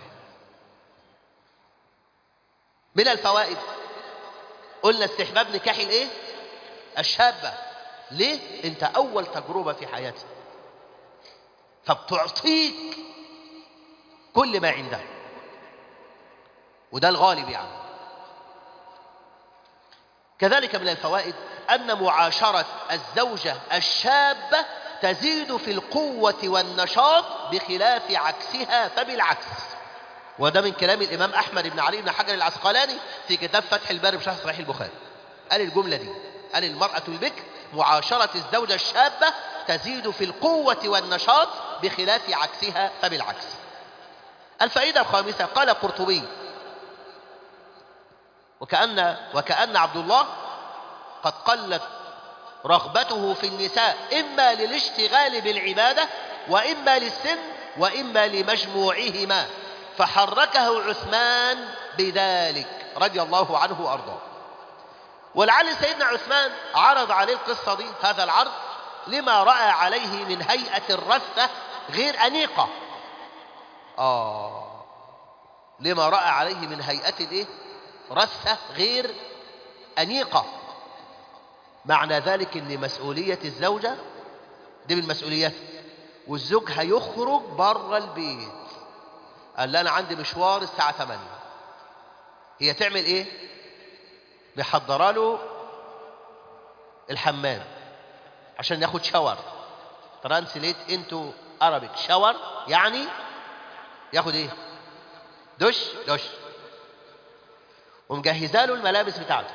من الفوائد قلنا استحباب نكاح الايه الشابة ليه انت اول تجربة في حياتك فبتعطيك كل ما عندها وده الغالب يعني كذلك من الفوائد أن معاشرة الزوجة الشابة تزيد في القوة والنشاط بخلاف عكسها فبالعكس وده من كلام الإمام أحمد بن علي بن حجر العسقلاني في كتاب فتح الباري بشرح صحيح البخاري قال الجملة دي قال المرأة البكر معاشرة الزوجة الشابة تزيد في القوة والنشاط بخلاف عكسها فبالعكس الفائدة الخامسة قال قرطبي وكأن وكأن عبد الله قد قلت رغبته في النساء إما للاشتغال بالعبادة وإما للسن وإما لمجموعهما فحركه عثمان بذلك رضي الله عنه وأرضاه ولعل سيدنا عثمان عرض عليه القصة دي هذا العرض لما رأى عليه من هيئة الرثة غير أنيقة آه لما رأى عليه من هيئة الإيه؟ رثة غير أنيقة معنى ذلك ان مسؤولية الزوجة دي من مسؤولياته والزوج هيخرج بره البيت قال لي انا عندي مشوار الساعة 8 هي تعمل ايه محضره له الحمام عشان ياخد شاور ترانسليت انتو ارابيك شاور يعني ياخد ايه دش دش ومجهزه له الملابس بتاعته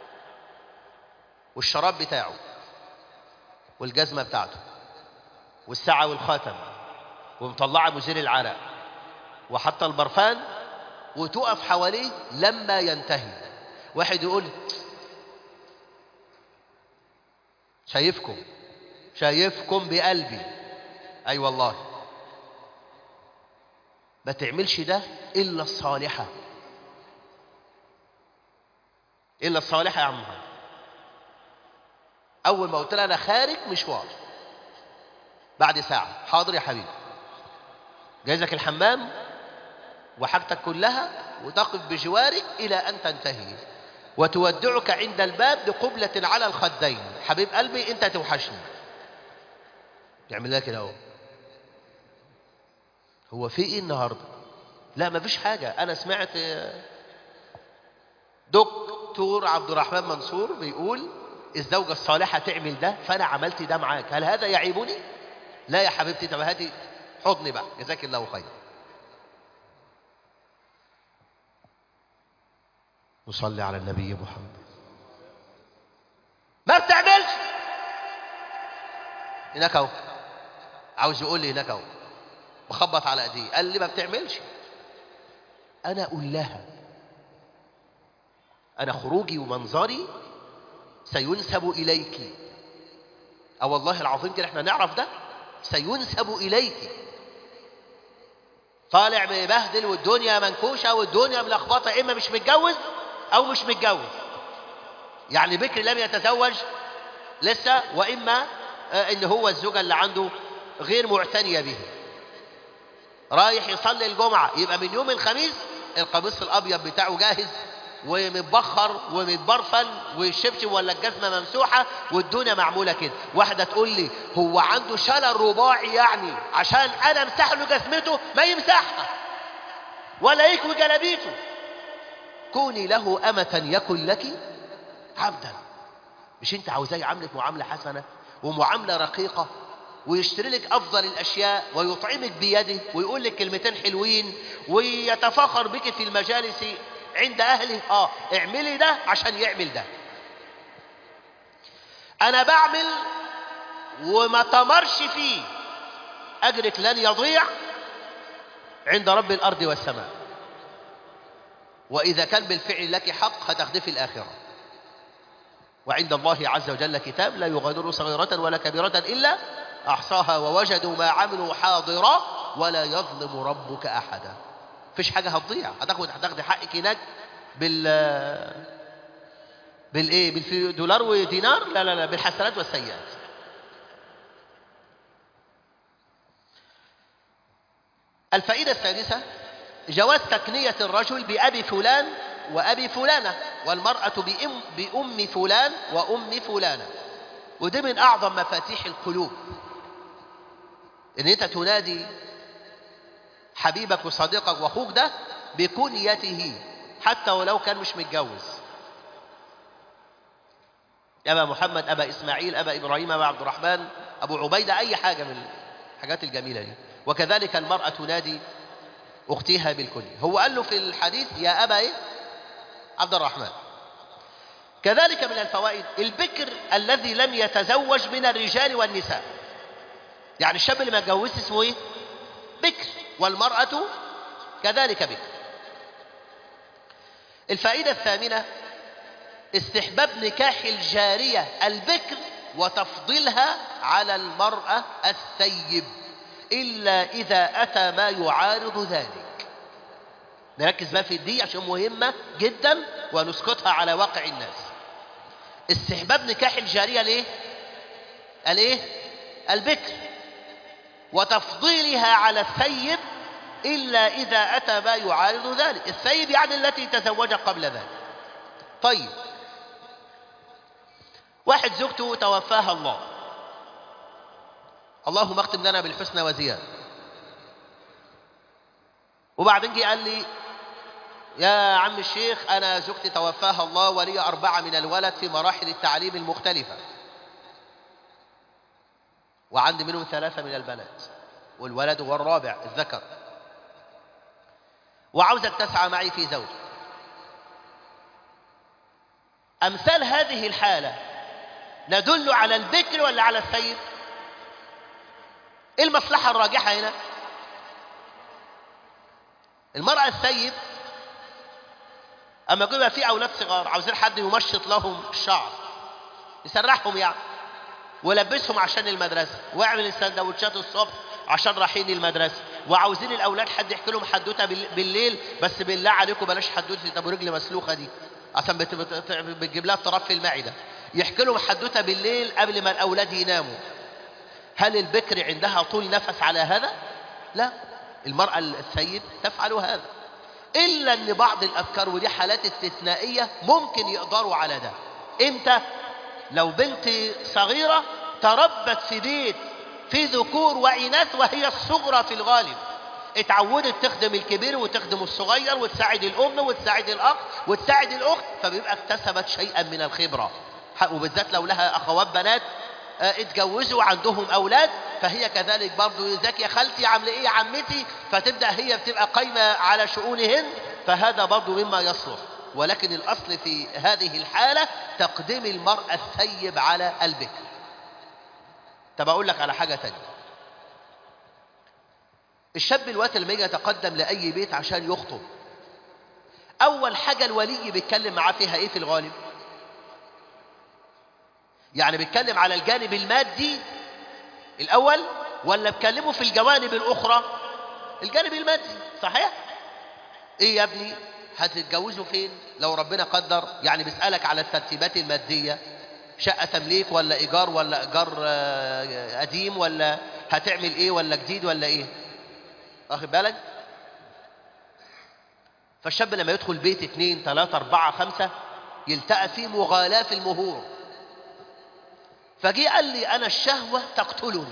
والشراب بتاعه والجزمه بتاعته والساعه والخاتم ومطلعه مزيل العرق وحتى البرفان وتقف حواليه لما ينتهي واحد يقول شايفكم شايفكم بقلبي اي أيوة والله ما تعملش ده الا الصالحه الا الصالحه يا عم محمد. اول ما قلت لها انا خارج مشوار بعد ساعه حاضر يا حبيبي جايزك الحمام وحاجتك كلها وتقف بجوارك الى ان تنتهي وتودعك عند الباب بقبلة على الخدين حبيب قلبي انت توحشني يعمل لها كده اهو هو في ايه النهارده لا مفيش حاجه انا سمعت دكتور عبد الرحمن منصور بيقول الزوجه الصالحه تعمل ده فانا عملت ده معاك هل هذا يعيبني لا يا حبيبتي طب هاتي حضني بقى جزاك الله خير نصلي على النبي محمد ما بتعملش هناك اهو عاوز يقول لي هناك اهو بخبط على ايديه قال لي ما بتعملش انا اقول لها انا خروجي ومنظري سينسب اليك او والله العظيم كده احنا نعرف ده سينسب اليك طالع مبهدل والدنيا منكوشه والدنيا ملخبطه اما مش متجوز او مش متجوز يعني بكر لم يتزوج لسه واما ان هو الزوجه اللي عنده غير معتنيه به رايح يصلي الجمعه يبقى من يوم الخميس القميص الابيض بتاعه جاهز ومتبخر ومتبرفن والشبشب ولا الجزمه ممسوحه والدنيا معموله كده واحده تقول لي هو عنده شلل رباعي يعني عشان انا امسح له جزمته ما يمسحها ولا يكوي جلابيته كوني له أمة يكن لك عبدا مش انت عاوزاه يعاملك معاملة حسنة ومعاملة رقيقة ويشتري لك أفضل الأشياء ويطعمك بيده ويقول لك كلمتين حلوين ويتفاخر بك في المجالس عند أهله آه اعملي ده عشان يعمل ده أنا بعمل وما تمرش فيه أجرك لن يضيع عند رب الأرض والسماء وإذا كان بالفعل لك حق هتاخده في الآخرة وعند الله عز وجل كتاب لا يغادر صغيرة ولا كبيرة إلا أحصاها ووجدوا ما عملوا حاضرا ولا يظلم ربك أحدا فيش حاجة هتضيع هتاخد هتاخد حقك هناك بال بالايه بالدولار ودينار لا لا لا بالحسنات والسيئات الفائدة الثالثة جواز تكنية الرجل بأبي فلان وأبي فلانة والمرأة بأم, بأم فلان وأم فلانة ودي من أعظم مفاتيح القلوب إن أنت تنادي حبيبك وصديقك وأخوك ده بكنيته حتى ولو كان مش متجوز أبا محمد أبا إسماعيل أبا إبراهيم أبا عبد الرحمن أبو عبيدة أي حاجة من الحاجات الجميلة دي وكذلك المرأة تنادي أختها بالكنية هو قال له في الحديث يا أبا إيه؟ عبد الرحمن كذلك من الفوائد البكر الذي لم يتزوج من الرجال والنساء يعني الشاب اللي ما اتجوزش اسمه ايه بكر والمرأة كذلك بكر الفائدة الثامنة استحباب نكاح الجارية البكر وتفضيلها على المرأة الثيب إلا إذا أتى ما يعارض ذلك نركز بقى في دي عشان مهمة جدا ونسقطها على واقع الناس استحباب نكاح الجارية ليه قال ايه البكر وتفضيلها على الثيب إلا إذا أتى ما يعارض ذلك الثيب يعني التي تزوج قبل ذلك طيب واحد زوجته توفاها الله اللهم اختم لنا بالحسنى وزيادة وبعدين جه قال لي يا عم الشيخ أنا زوجتي توفاها الله ولي أربعة من الولد في مراحل التعليم المختلفة وعندي منهم ثلاثة من البنات والولد هو الرابع الذكر وعاوزك تسعى معي في زوج أمثال هذه الحالة ندل على البكر ولا على السيد ايه المصلحة الراجحة هنا المرأة السيد اما يبقى في اولاد صغار عاوزين حد يمشط لهم الشعر يسرحهم يعني ولبسهم عشان المدرسة واعمل السندوتشات الصبح عشان رايحين المدرسة وعاوزين الاولاد حد يحكي لهم حدوته بالليل بس بالله عليكم بلاش حدوته ابو رجل مسلوخه دي عشان بت- بت- بتجيب لها اضطراب في المعده يحكي لهم حدوته بالليل قبل ما الاولاد يناموا هل البكر عندها طول نفس على هذا لا المراه السيد تفعل هذا الا ان بعض الافكار ودي حالات استثنائيه ممكن يقدروا على ده امتى لو بنت صغيره تربت في بيت في ذكور وإناث وهي الصغرى في الغالب اتعودت تخدم الكبير وتخدم الصغير وتساعد الأم وتساعد الأخ وتساعد الأخت فبيبقى اكتسبت شيئا من الخبرة وبالذات لو لها أخوات بنات اه اتجوزوا وعندهم أولاد فهي كذلك برضو ازيك يا خالتي عامله ايه يا عمتي فتبدأ هي بتبقى قايمة على شؤونهن فهذا برضو مما يصلح ولكن الأصل في هذه الحالة تقديم المرأة الثيب على البكر طب أقول لك على حاجة تانية الشاب الوقت لما يجي يتقدم لأي بيت عشان يخطب أول حاجة الولي بيتكلم معاه فيها إيه في الغالب يعني بيتكلم على الجانب المادي الأول ولا بيتكلموا في الجوانب الأخرى الجانب المادي صحيح إيه يا ابني هتتجوزوا فين لو ربنا قدر يعني بيسألك على الترتيبات المادية شقة تمليك ولا إيجار ولا إيجار آه، قديم ولا هتعمل إيه ولا جديد ولا إيه واخد بالك فالشاب لما يدخل بيت اتنين تلاتة أربعة خمسة يلتقى فيه مغالاة في المهور فجي قال لي أنا الشهوة تقتلني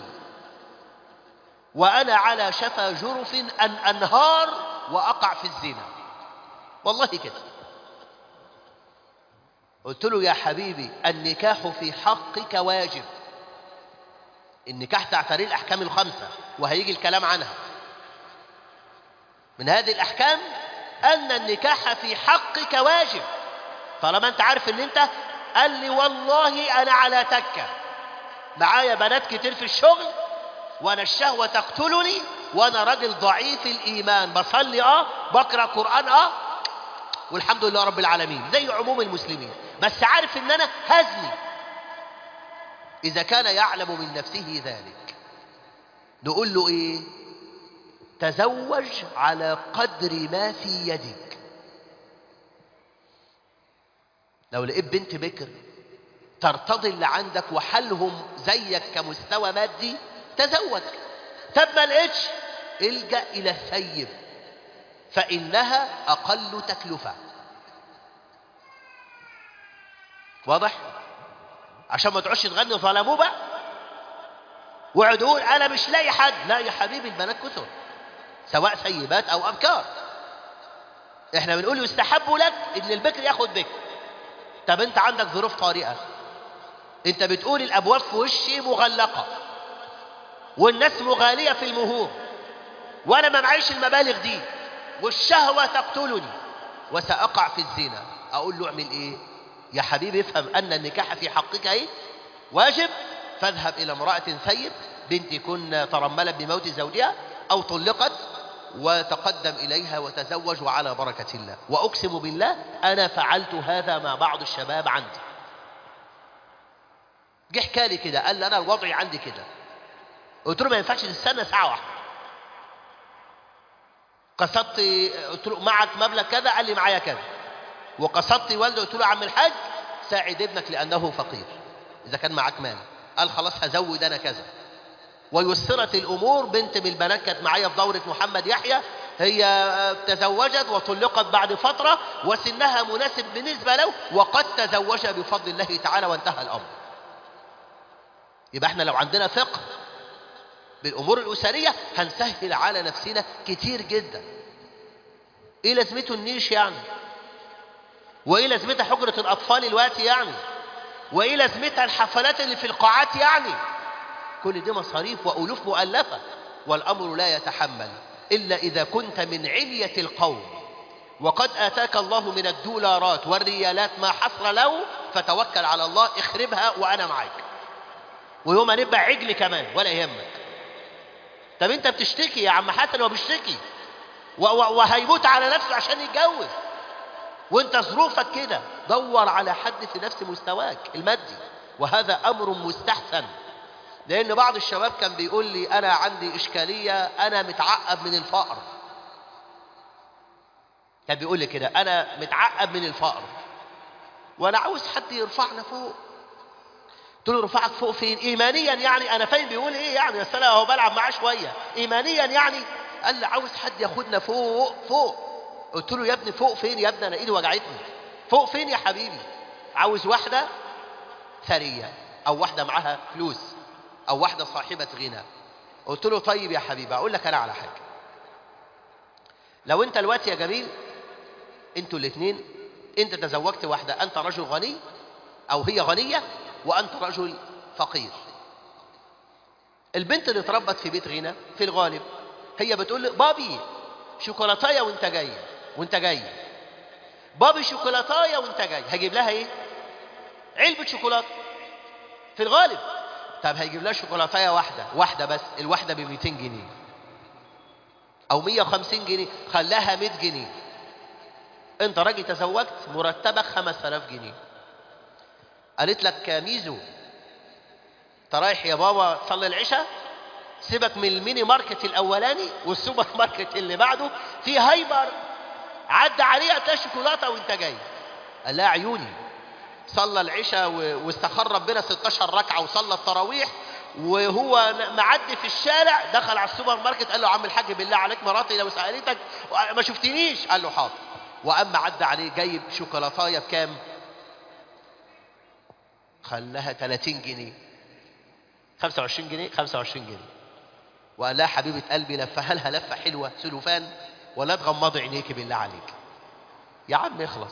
وأنا على شفا جرف أن أنهار وأقع في الزنا والله كده قلت له يا حبيبي النكاح في حقك واجب النكاح تعتري الأحكام الخمسة وهيجي الكلام عنها من هذه الأحكام أن النكاح في حقك واجب طالما أنت عارف أن أنت قال لي والله أنا على تكة معايا بنات كتير في الشغل وأنا الشهوة تقتلني وأنا راجل ضعيف الإيمان بصلي أه بقرأ قرآن أه والحمد لله رب العالمين زي عموم المسلمين بس عارف ان انا هزني اذا كان يعلم من نفسه ذلك نقول له ايه تزوج على قدر ما في يدك لو لقيت بنت بكر ترتضي اللي عندك وحالهم زيك كمستوى مادي تزوج طب ما لقيتش الجا الى الثيب فانها اقل تكلفه واضح عشان ما تقعدش تغني ظلموه بقى واقعد يقول انا مش لاقي حد لا يا حبيبي البنات كثر سواء سيبات او ابكار احنا بنقول يستحب لك ان البكر ياخد بكر طب انت عندك ظروف طارئه انت بتقول الابواب في وشي مغلقه والناس مغاليه في المهور وانا ما معيش المبالغ دي والشهوه تقتلني وساقع في الزنا اقول له اعمل ايه يا حبيبي افهم أن النكاح في حقك إيه؟ واجب فاذهب إلى امرأة ثيب بنت كن ترملت بموت زوجها أو طلقت وتقدم إليها وتزوج وعلى بركة الله وأقسم بالله أنا فعلت هذا مع بعض الشباب عندي جه حكى لي كده قال لي أنا الوضع عندي كده قلت له ما ينفعش تستنى ساعة واحدة قصدت قلت له معك مبلغ كذا قال لي معايا كذا وقصدت والده قلت له يا عم الحاج ساعد ابنك لأنه فقير إذا كان معاك مال قال خلاص هزود أنا كذا ويسرت الأمور بنت من البنات كانت معايا في دورة محمد يحيى هي تزوجت وطلقت بعد فترة وسنها مناسب بالنسبة له وقد تزوج بفضل الله تعالى وانتهى الأمر يبقى احنا لو عندنا فقه بالأمور الأسرية هنسهل على نفسنا كتير جدا ايه لازمته النيش يعني وايه لازمتها حجرة الاطفال الوقت يعني وايه لازمتها الحفلات اللي في القاعات يعني كل دي مصاريف والوف مؤلفة والامر لا يتحمل الا اذا كنت من علية القوم وقد اتاك الله من الدولارات والريالات ما حصر له فتوكل على الله اخربها وانا معاك ويوم هنبقى عجل كمان ولا يهمك طب انت بتشتكي يا عم حسن هو بيشتكي و- و- وهيموت على نفسه عشان يتجوز وانت ظروفك كده دور على حد في نفس مستواك المادي وهذا امر مستحسن لان بعض الشباب كان بيقول لي انا عندي اشكاليه انا متعقب من الفقر كان بيقول لي كده انا متعقب من الفقر وانا عاوز حد يرفعنا فوق قلت له رفعك فوق فين ايمانيا يعني انا فاهم بيقول ايه يعني بس انا هو بلعب معاه شويه ايمانيا يعني قال لي عاوز حد ياخدنا فوق فوق قلت له يا ابني فوق فين يا ابني انا ايدي وجعتني فوق فين يا حبيبي عاوز واحده ثريه او واحده معاها فلوس او واحده صاحبه غنى قلت له طيب يا حبيبي اقول لك انا على حاجه لو انت الوقت يا جميل انتوا الاثنين انت تزوجت واحده انت رجل غني او هي غنيه وانت رجل فقير البنت اللي اتربت في بيت غنى في الغالب هي بتقول لي بابي شوكولاتايه وانت جاي وانت جاي بابي شوكولاتايه وانت جاي هجيب لها ايه علبه شوكولاته في الغالب طب هيجيب لها شوكولاتايه واحده واحده بس الواحده ب 200 جنيه او 150 جنيه خلاها 100 جنيه انت راجل تزوجت مرتبك 5000 جنيه قالت لك ميزو انت رايح يا بابا تصلي العشاء سيبك من الميني ماركت الاولاني والسوبر ماركت اللي بعده في هايبر عدى عليه هتلاقي شوكولاته وانت جاي قال لها عيوني صلى العشاء و- واستخر ربنا 16 ركعه وصلى التراويح وهو ن- معدي في الشارع دخل على السوبر ماركت قال له عم الحاج بالله عليك مراتي لو سالتك ما شفتنيش قال له حاضر واما عدى عليه جايب شوكولاتايه بكام خلاها 30 جنيه 25 جنيه 25 جنيه وقال لها حبيبه قلبي لفها لها لفه حلوه سلوفان ولا تغمضي عينيكي بالله عليك يا عم اخلص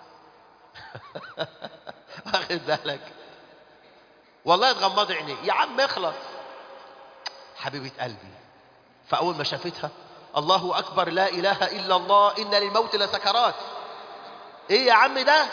واخد بالك والله تغمضي عينيك يا عم اخلص حبيبه قلبي فاول ما شافتها الله اكبر لا اله الا الله ان للموت لسكرات ايه يا عم ده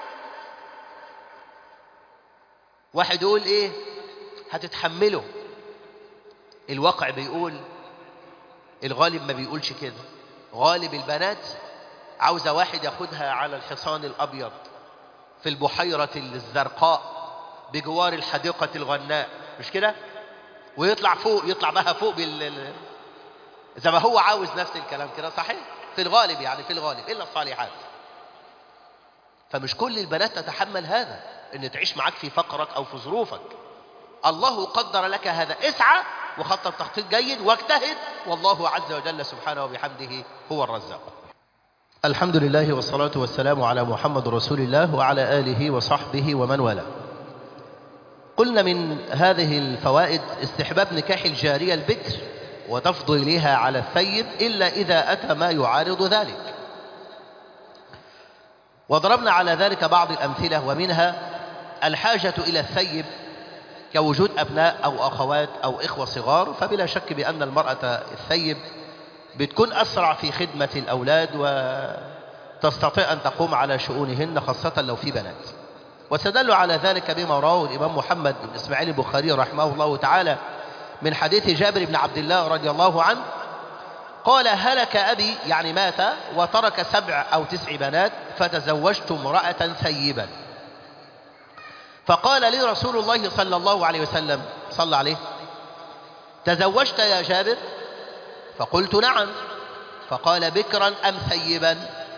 واحد يقول ايه هتتحمله الواقع بيقول الغالب ما بيقولش كده غالب البنات عاوزة واحد ياخدها على الحصان الأبيض في البحيرة الزرقاء بجوار الحديقة الغناء مش كده ويطلع فوق يطلع بها فوق بال زي ما هو عاوز نفس الكلام كده صحيح في الغالب يعني في الغالب إلا الصالحات فمش كل البنات تتحمل هذا ان تعيش معاك في فقرك او في ظروفك الله قدر لك هذا اسعى وخطط تخطيط جيد واجتهد والله عز وجل سبحانه وبحمده هو الرزاق الحمد لله والصلاة والسلام على محمد رسول الله وعلى آله وصحبه ومن والاه قلنا من هذه الفوائد استحباب نكاح الجارية البكر وتفضيلها على الثيب إلا إذا أتى ما يعارض ذلك وضربنا على ذلك بعض الأمثلة ومنها الحاجة إلى الثيب كوجود أبناء أو أخوات أو إخوة صغار فبلا شك بأن المرأة الثيب بتكون أسرع في خدمة الأولاد وتستطيع أن تقوم على شؤونهن خاصة لو في بنات واستدلوا على ذلك بما رواه الإمام محمد بن إسماعيل البخاري رحمه الله تعالى من حديث جابر بن عبد الله رضي الله عنه قال هلك أبي يعني مات وترك سبع أو تسع بنات فتزوجت امرأة ثيبا فقال لي رسول الله صلى الله عليه وسلم صلى عليه تزوجت يا جابر فقلت نعم فقال بكرا أم ثيبا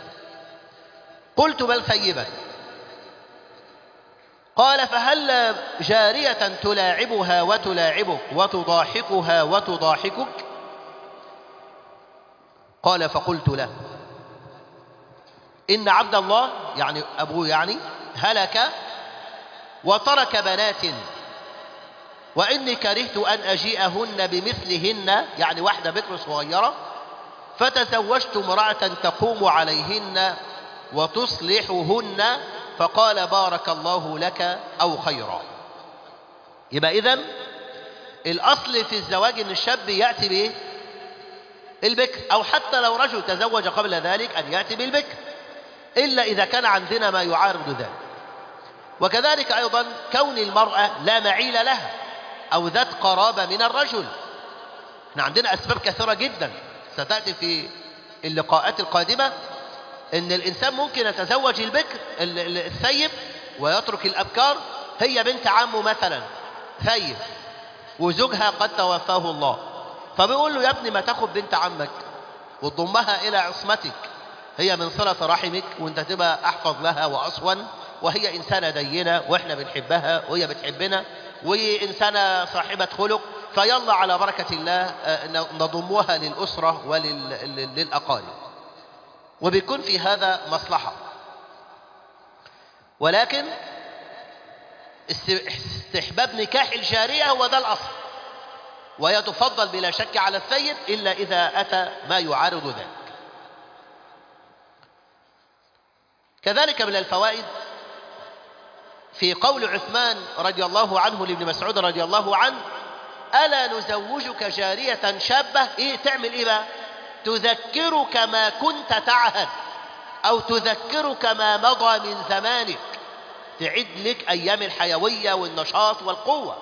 قلت بل ثيبا قال فهل جارية تلاعبها وتلاعبك وتضاحكها وتضاحكك قال فقلت له إن عبد الله يعني أبوه يعني هلك وترك بنات وإني كرهت أن أجيئهن بمثلهن يعني واحدة بكر صغيرة فتزوجت امرأة تقوم عليهن وتصلحهن فقال بارك الله لك أو خيرا يبقى إذن الأصل في الزواج أن الشاب يأتي بإيه؟ البكر أو حتى لو رجل تزوج قبل ذلك أن يأتي بالبكر إلا إذا كان عندنا ما يعارض ذلك وكذلك أيضا كون المرأة لا معيل لها أو ذات قرابة من الرجل احنا عندنا أسباب كثيرة جدا ستأتي في اللقاءات القادمة ان الانسان ممكن يتزوج البكر الثيب ويترك الابكار هي بنت عمه مثلا ثيب وزوجها قد توفاه الله فبيقول له يا ابني ما تاخد بنت عمك وتضمها الى عصمتك هي من صلة رحمك وانت تبقى احفظ لها واصون وهي انسانة دينة واحنا بنحبها وهي بتحبنا وانسانة صاحبة خلق فيلا على بركة الله نضمها للأسرة وللأقارب وبيكون في هذا مصلحة ولكن استحباب نكاح الجارية هو ده الأصل وهي تفضل بلا شك على الثيب إلا إذا أتى ما يعارض ذلك كذلك من الفوائد في قول عثمان رضي الله عنه لابن مسعود رضي الله عنه ألا نزوجك جارية شابة إيه تعمل إيه بقى تذكرك ما كنت تعهد أو تذكرك ما مضى من زمانك تعد لك أيام الحيوية والنشاط والقوة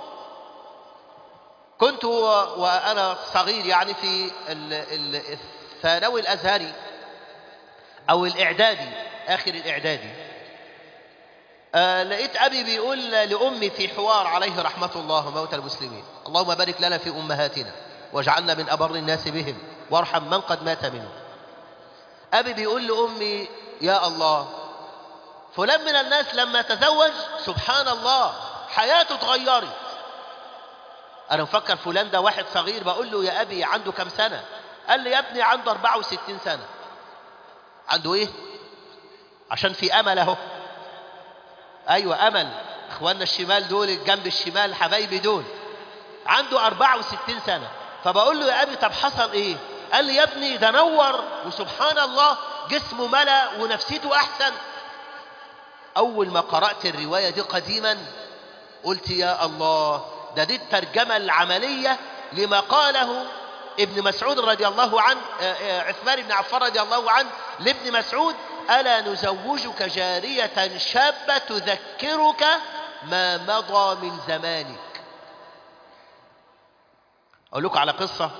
كنت وأنا صغير يعني في الثانوي الأزهري أو الإعدادي آخر الإعدادي آه لقيت أبي بيقول لأمي في حوار عليه رحمة الله موتى المسلمين اللهم بارك لنا في أمهاتنا واجعلنا من أبر الناس بهم وارحم من قد مات منهم أبي بيقول لأمي يا الله فلان من الناس لما تزوج سبحان الله حياته اتغيرت أنا مفكر فلان ده واحد صغير بقول له يا أبي عنده كم سنة قال لي يا ابني عنده 64 سنة عنده إيه عشان في أمل أهو أيوة أمل إخواننا الشمال دول الجنب الشمال حبايبي دول عنده 64 سنة فبقول له يا أبي طب حصل إيه قال لي يا ابني ده نور وسبحان الله جسمه ملا ونفسيته أحسن أول ما قرأت الرواية دي قديما قلت يا الله ده دي الترجمة العملية لما قاله ابن مسعود رضي الله عنه عثمان بن عفان رضي الله عنه لابن مسعود ألا نزوجك جارية شابة تذكرك ما مضى من زمانك أقول لكم على قصة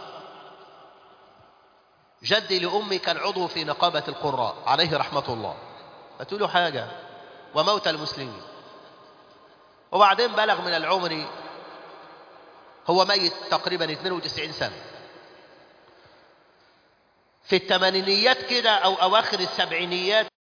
جدي لأمي كان عضو في نقابة القراء عليه رحمة الله له حاجة وموت المسلمين وبعدين بلغ من العمر هو ميت تقريبا 92 سنة في الثمانينيات كده أو أواخر السبعينيات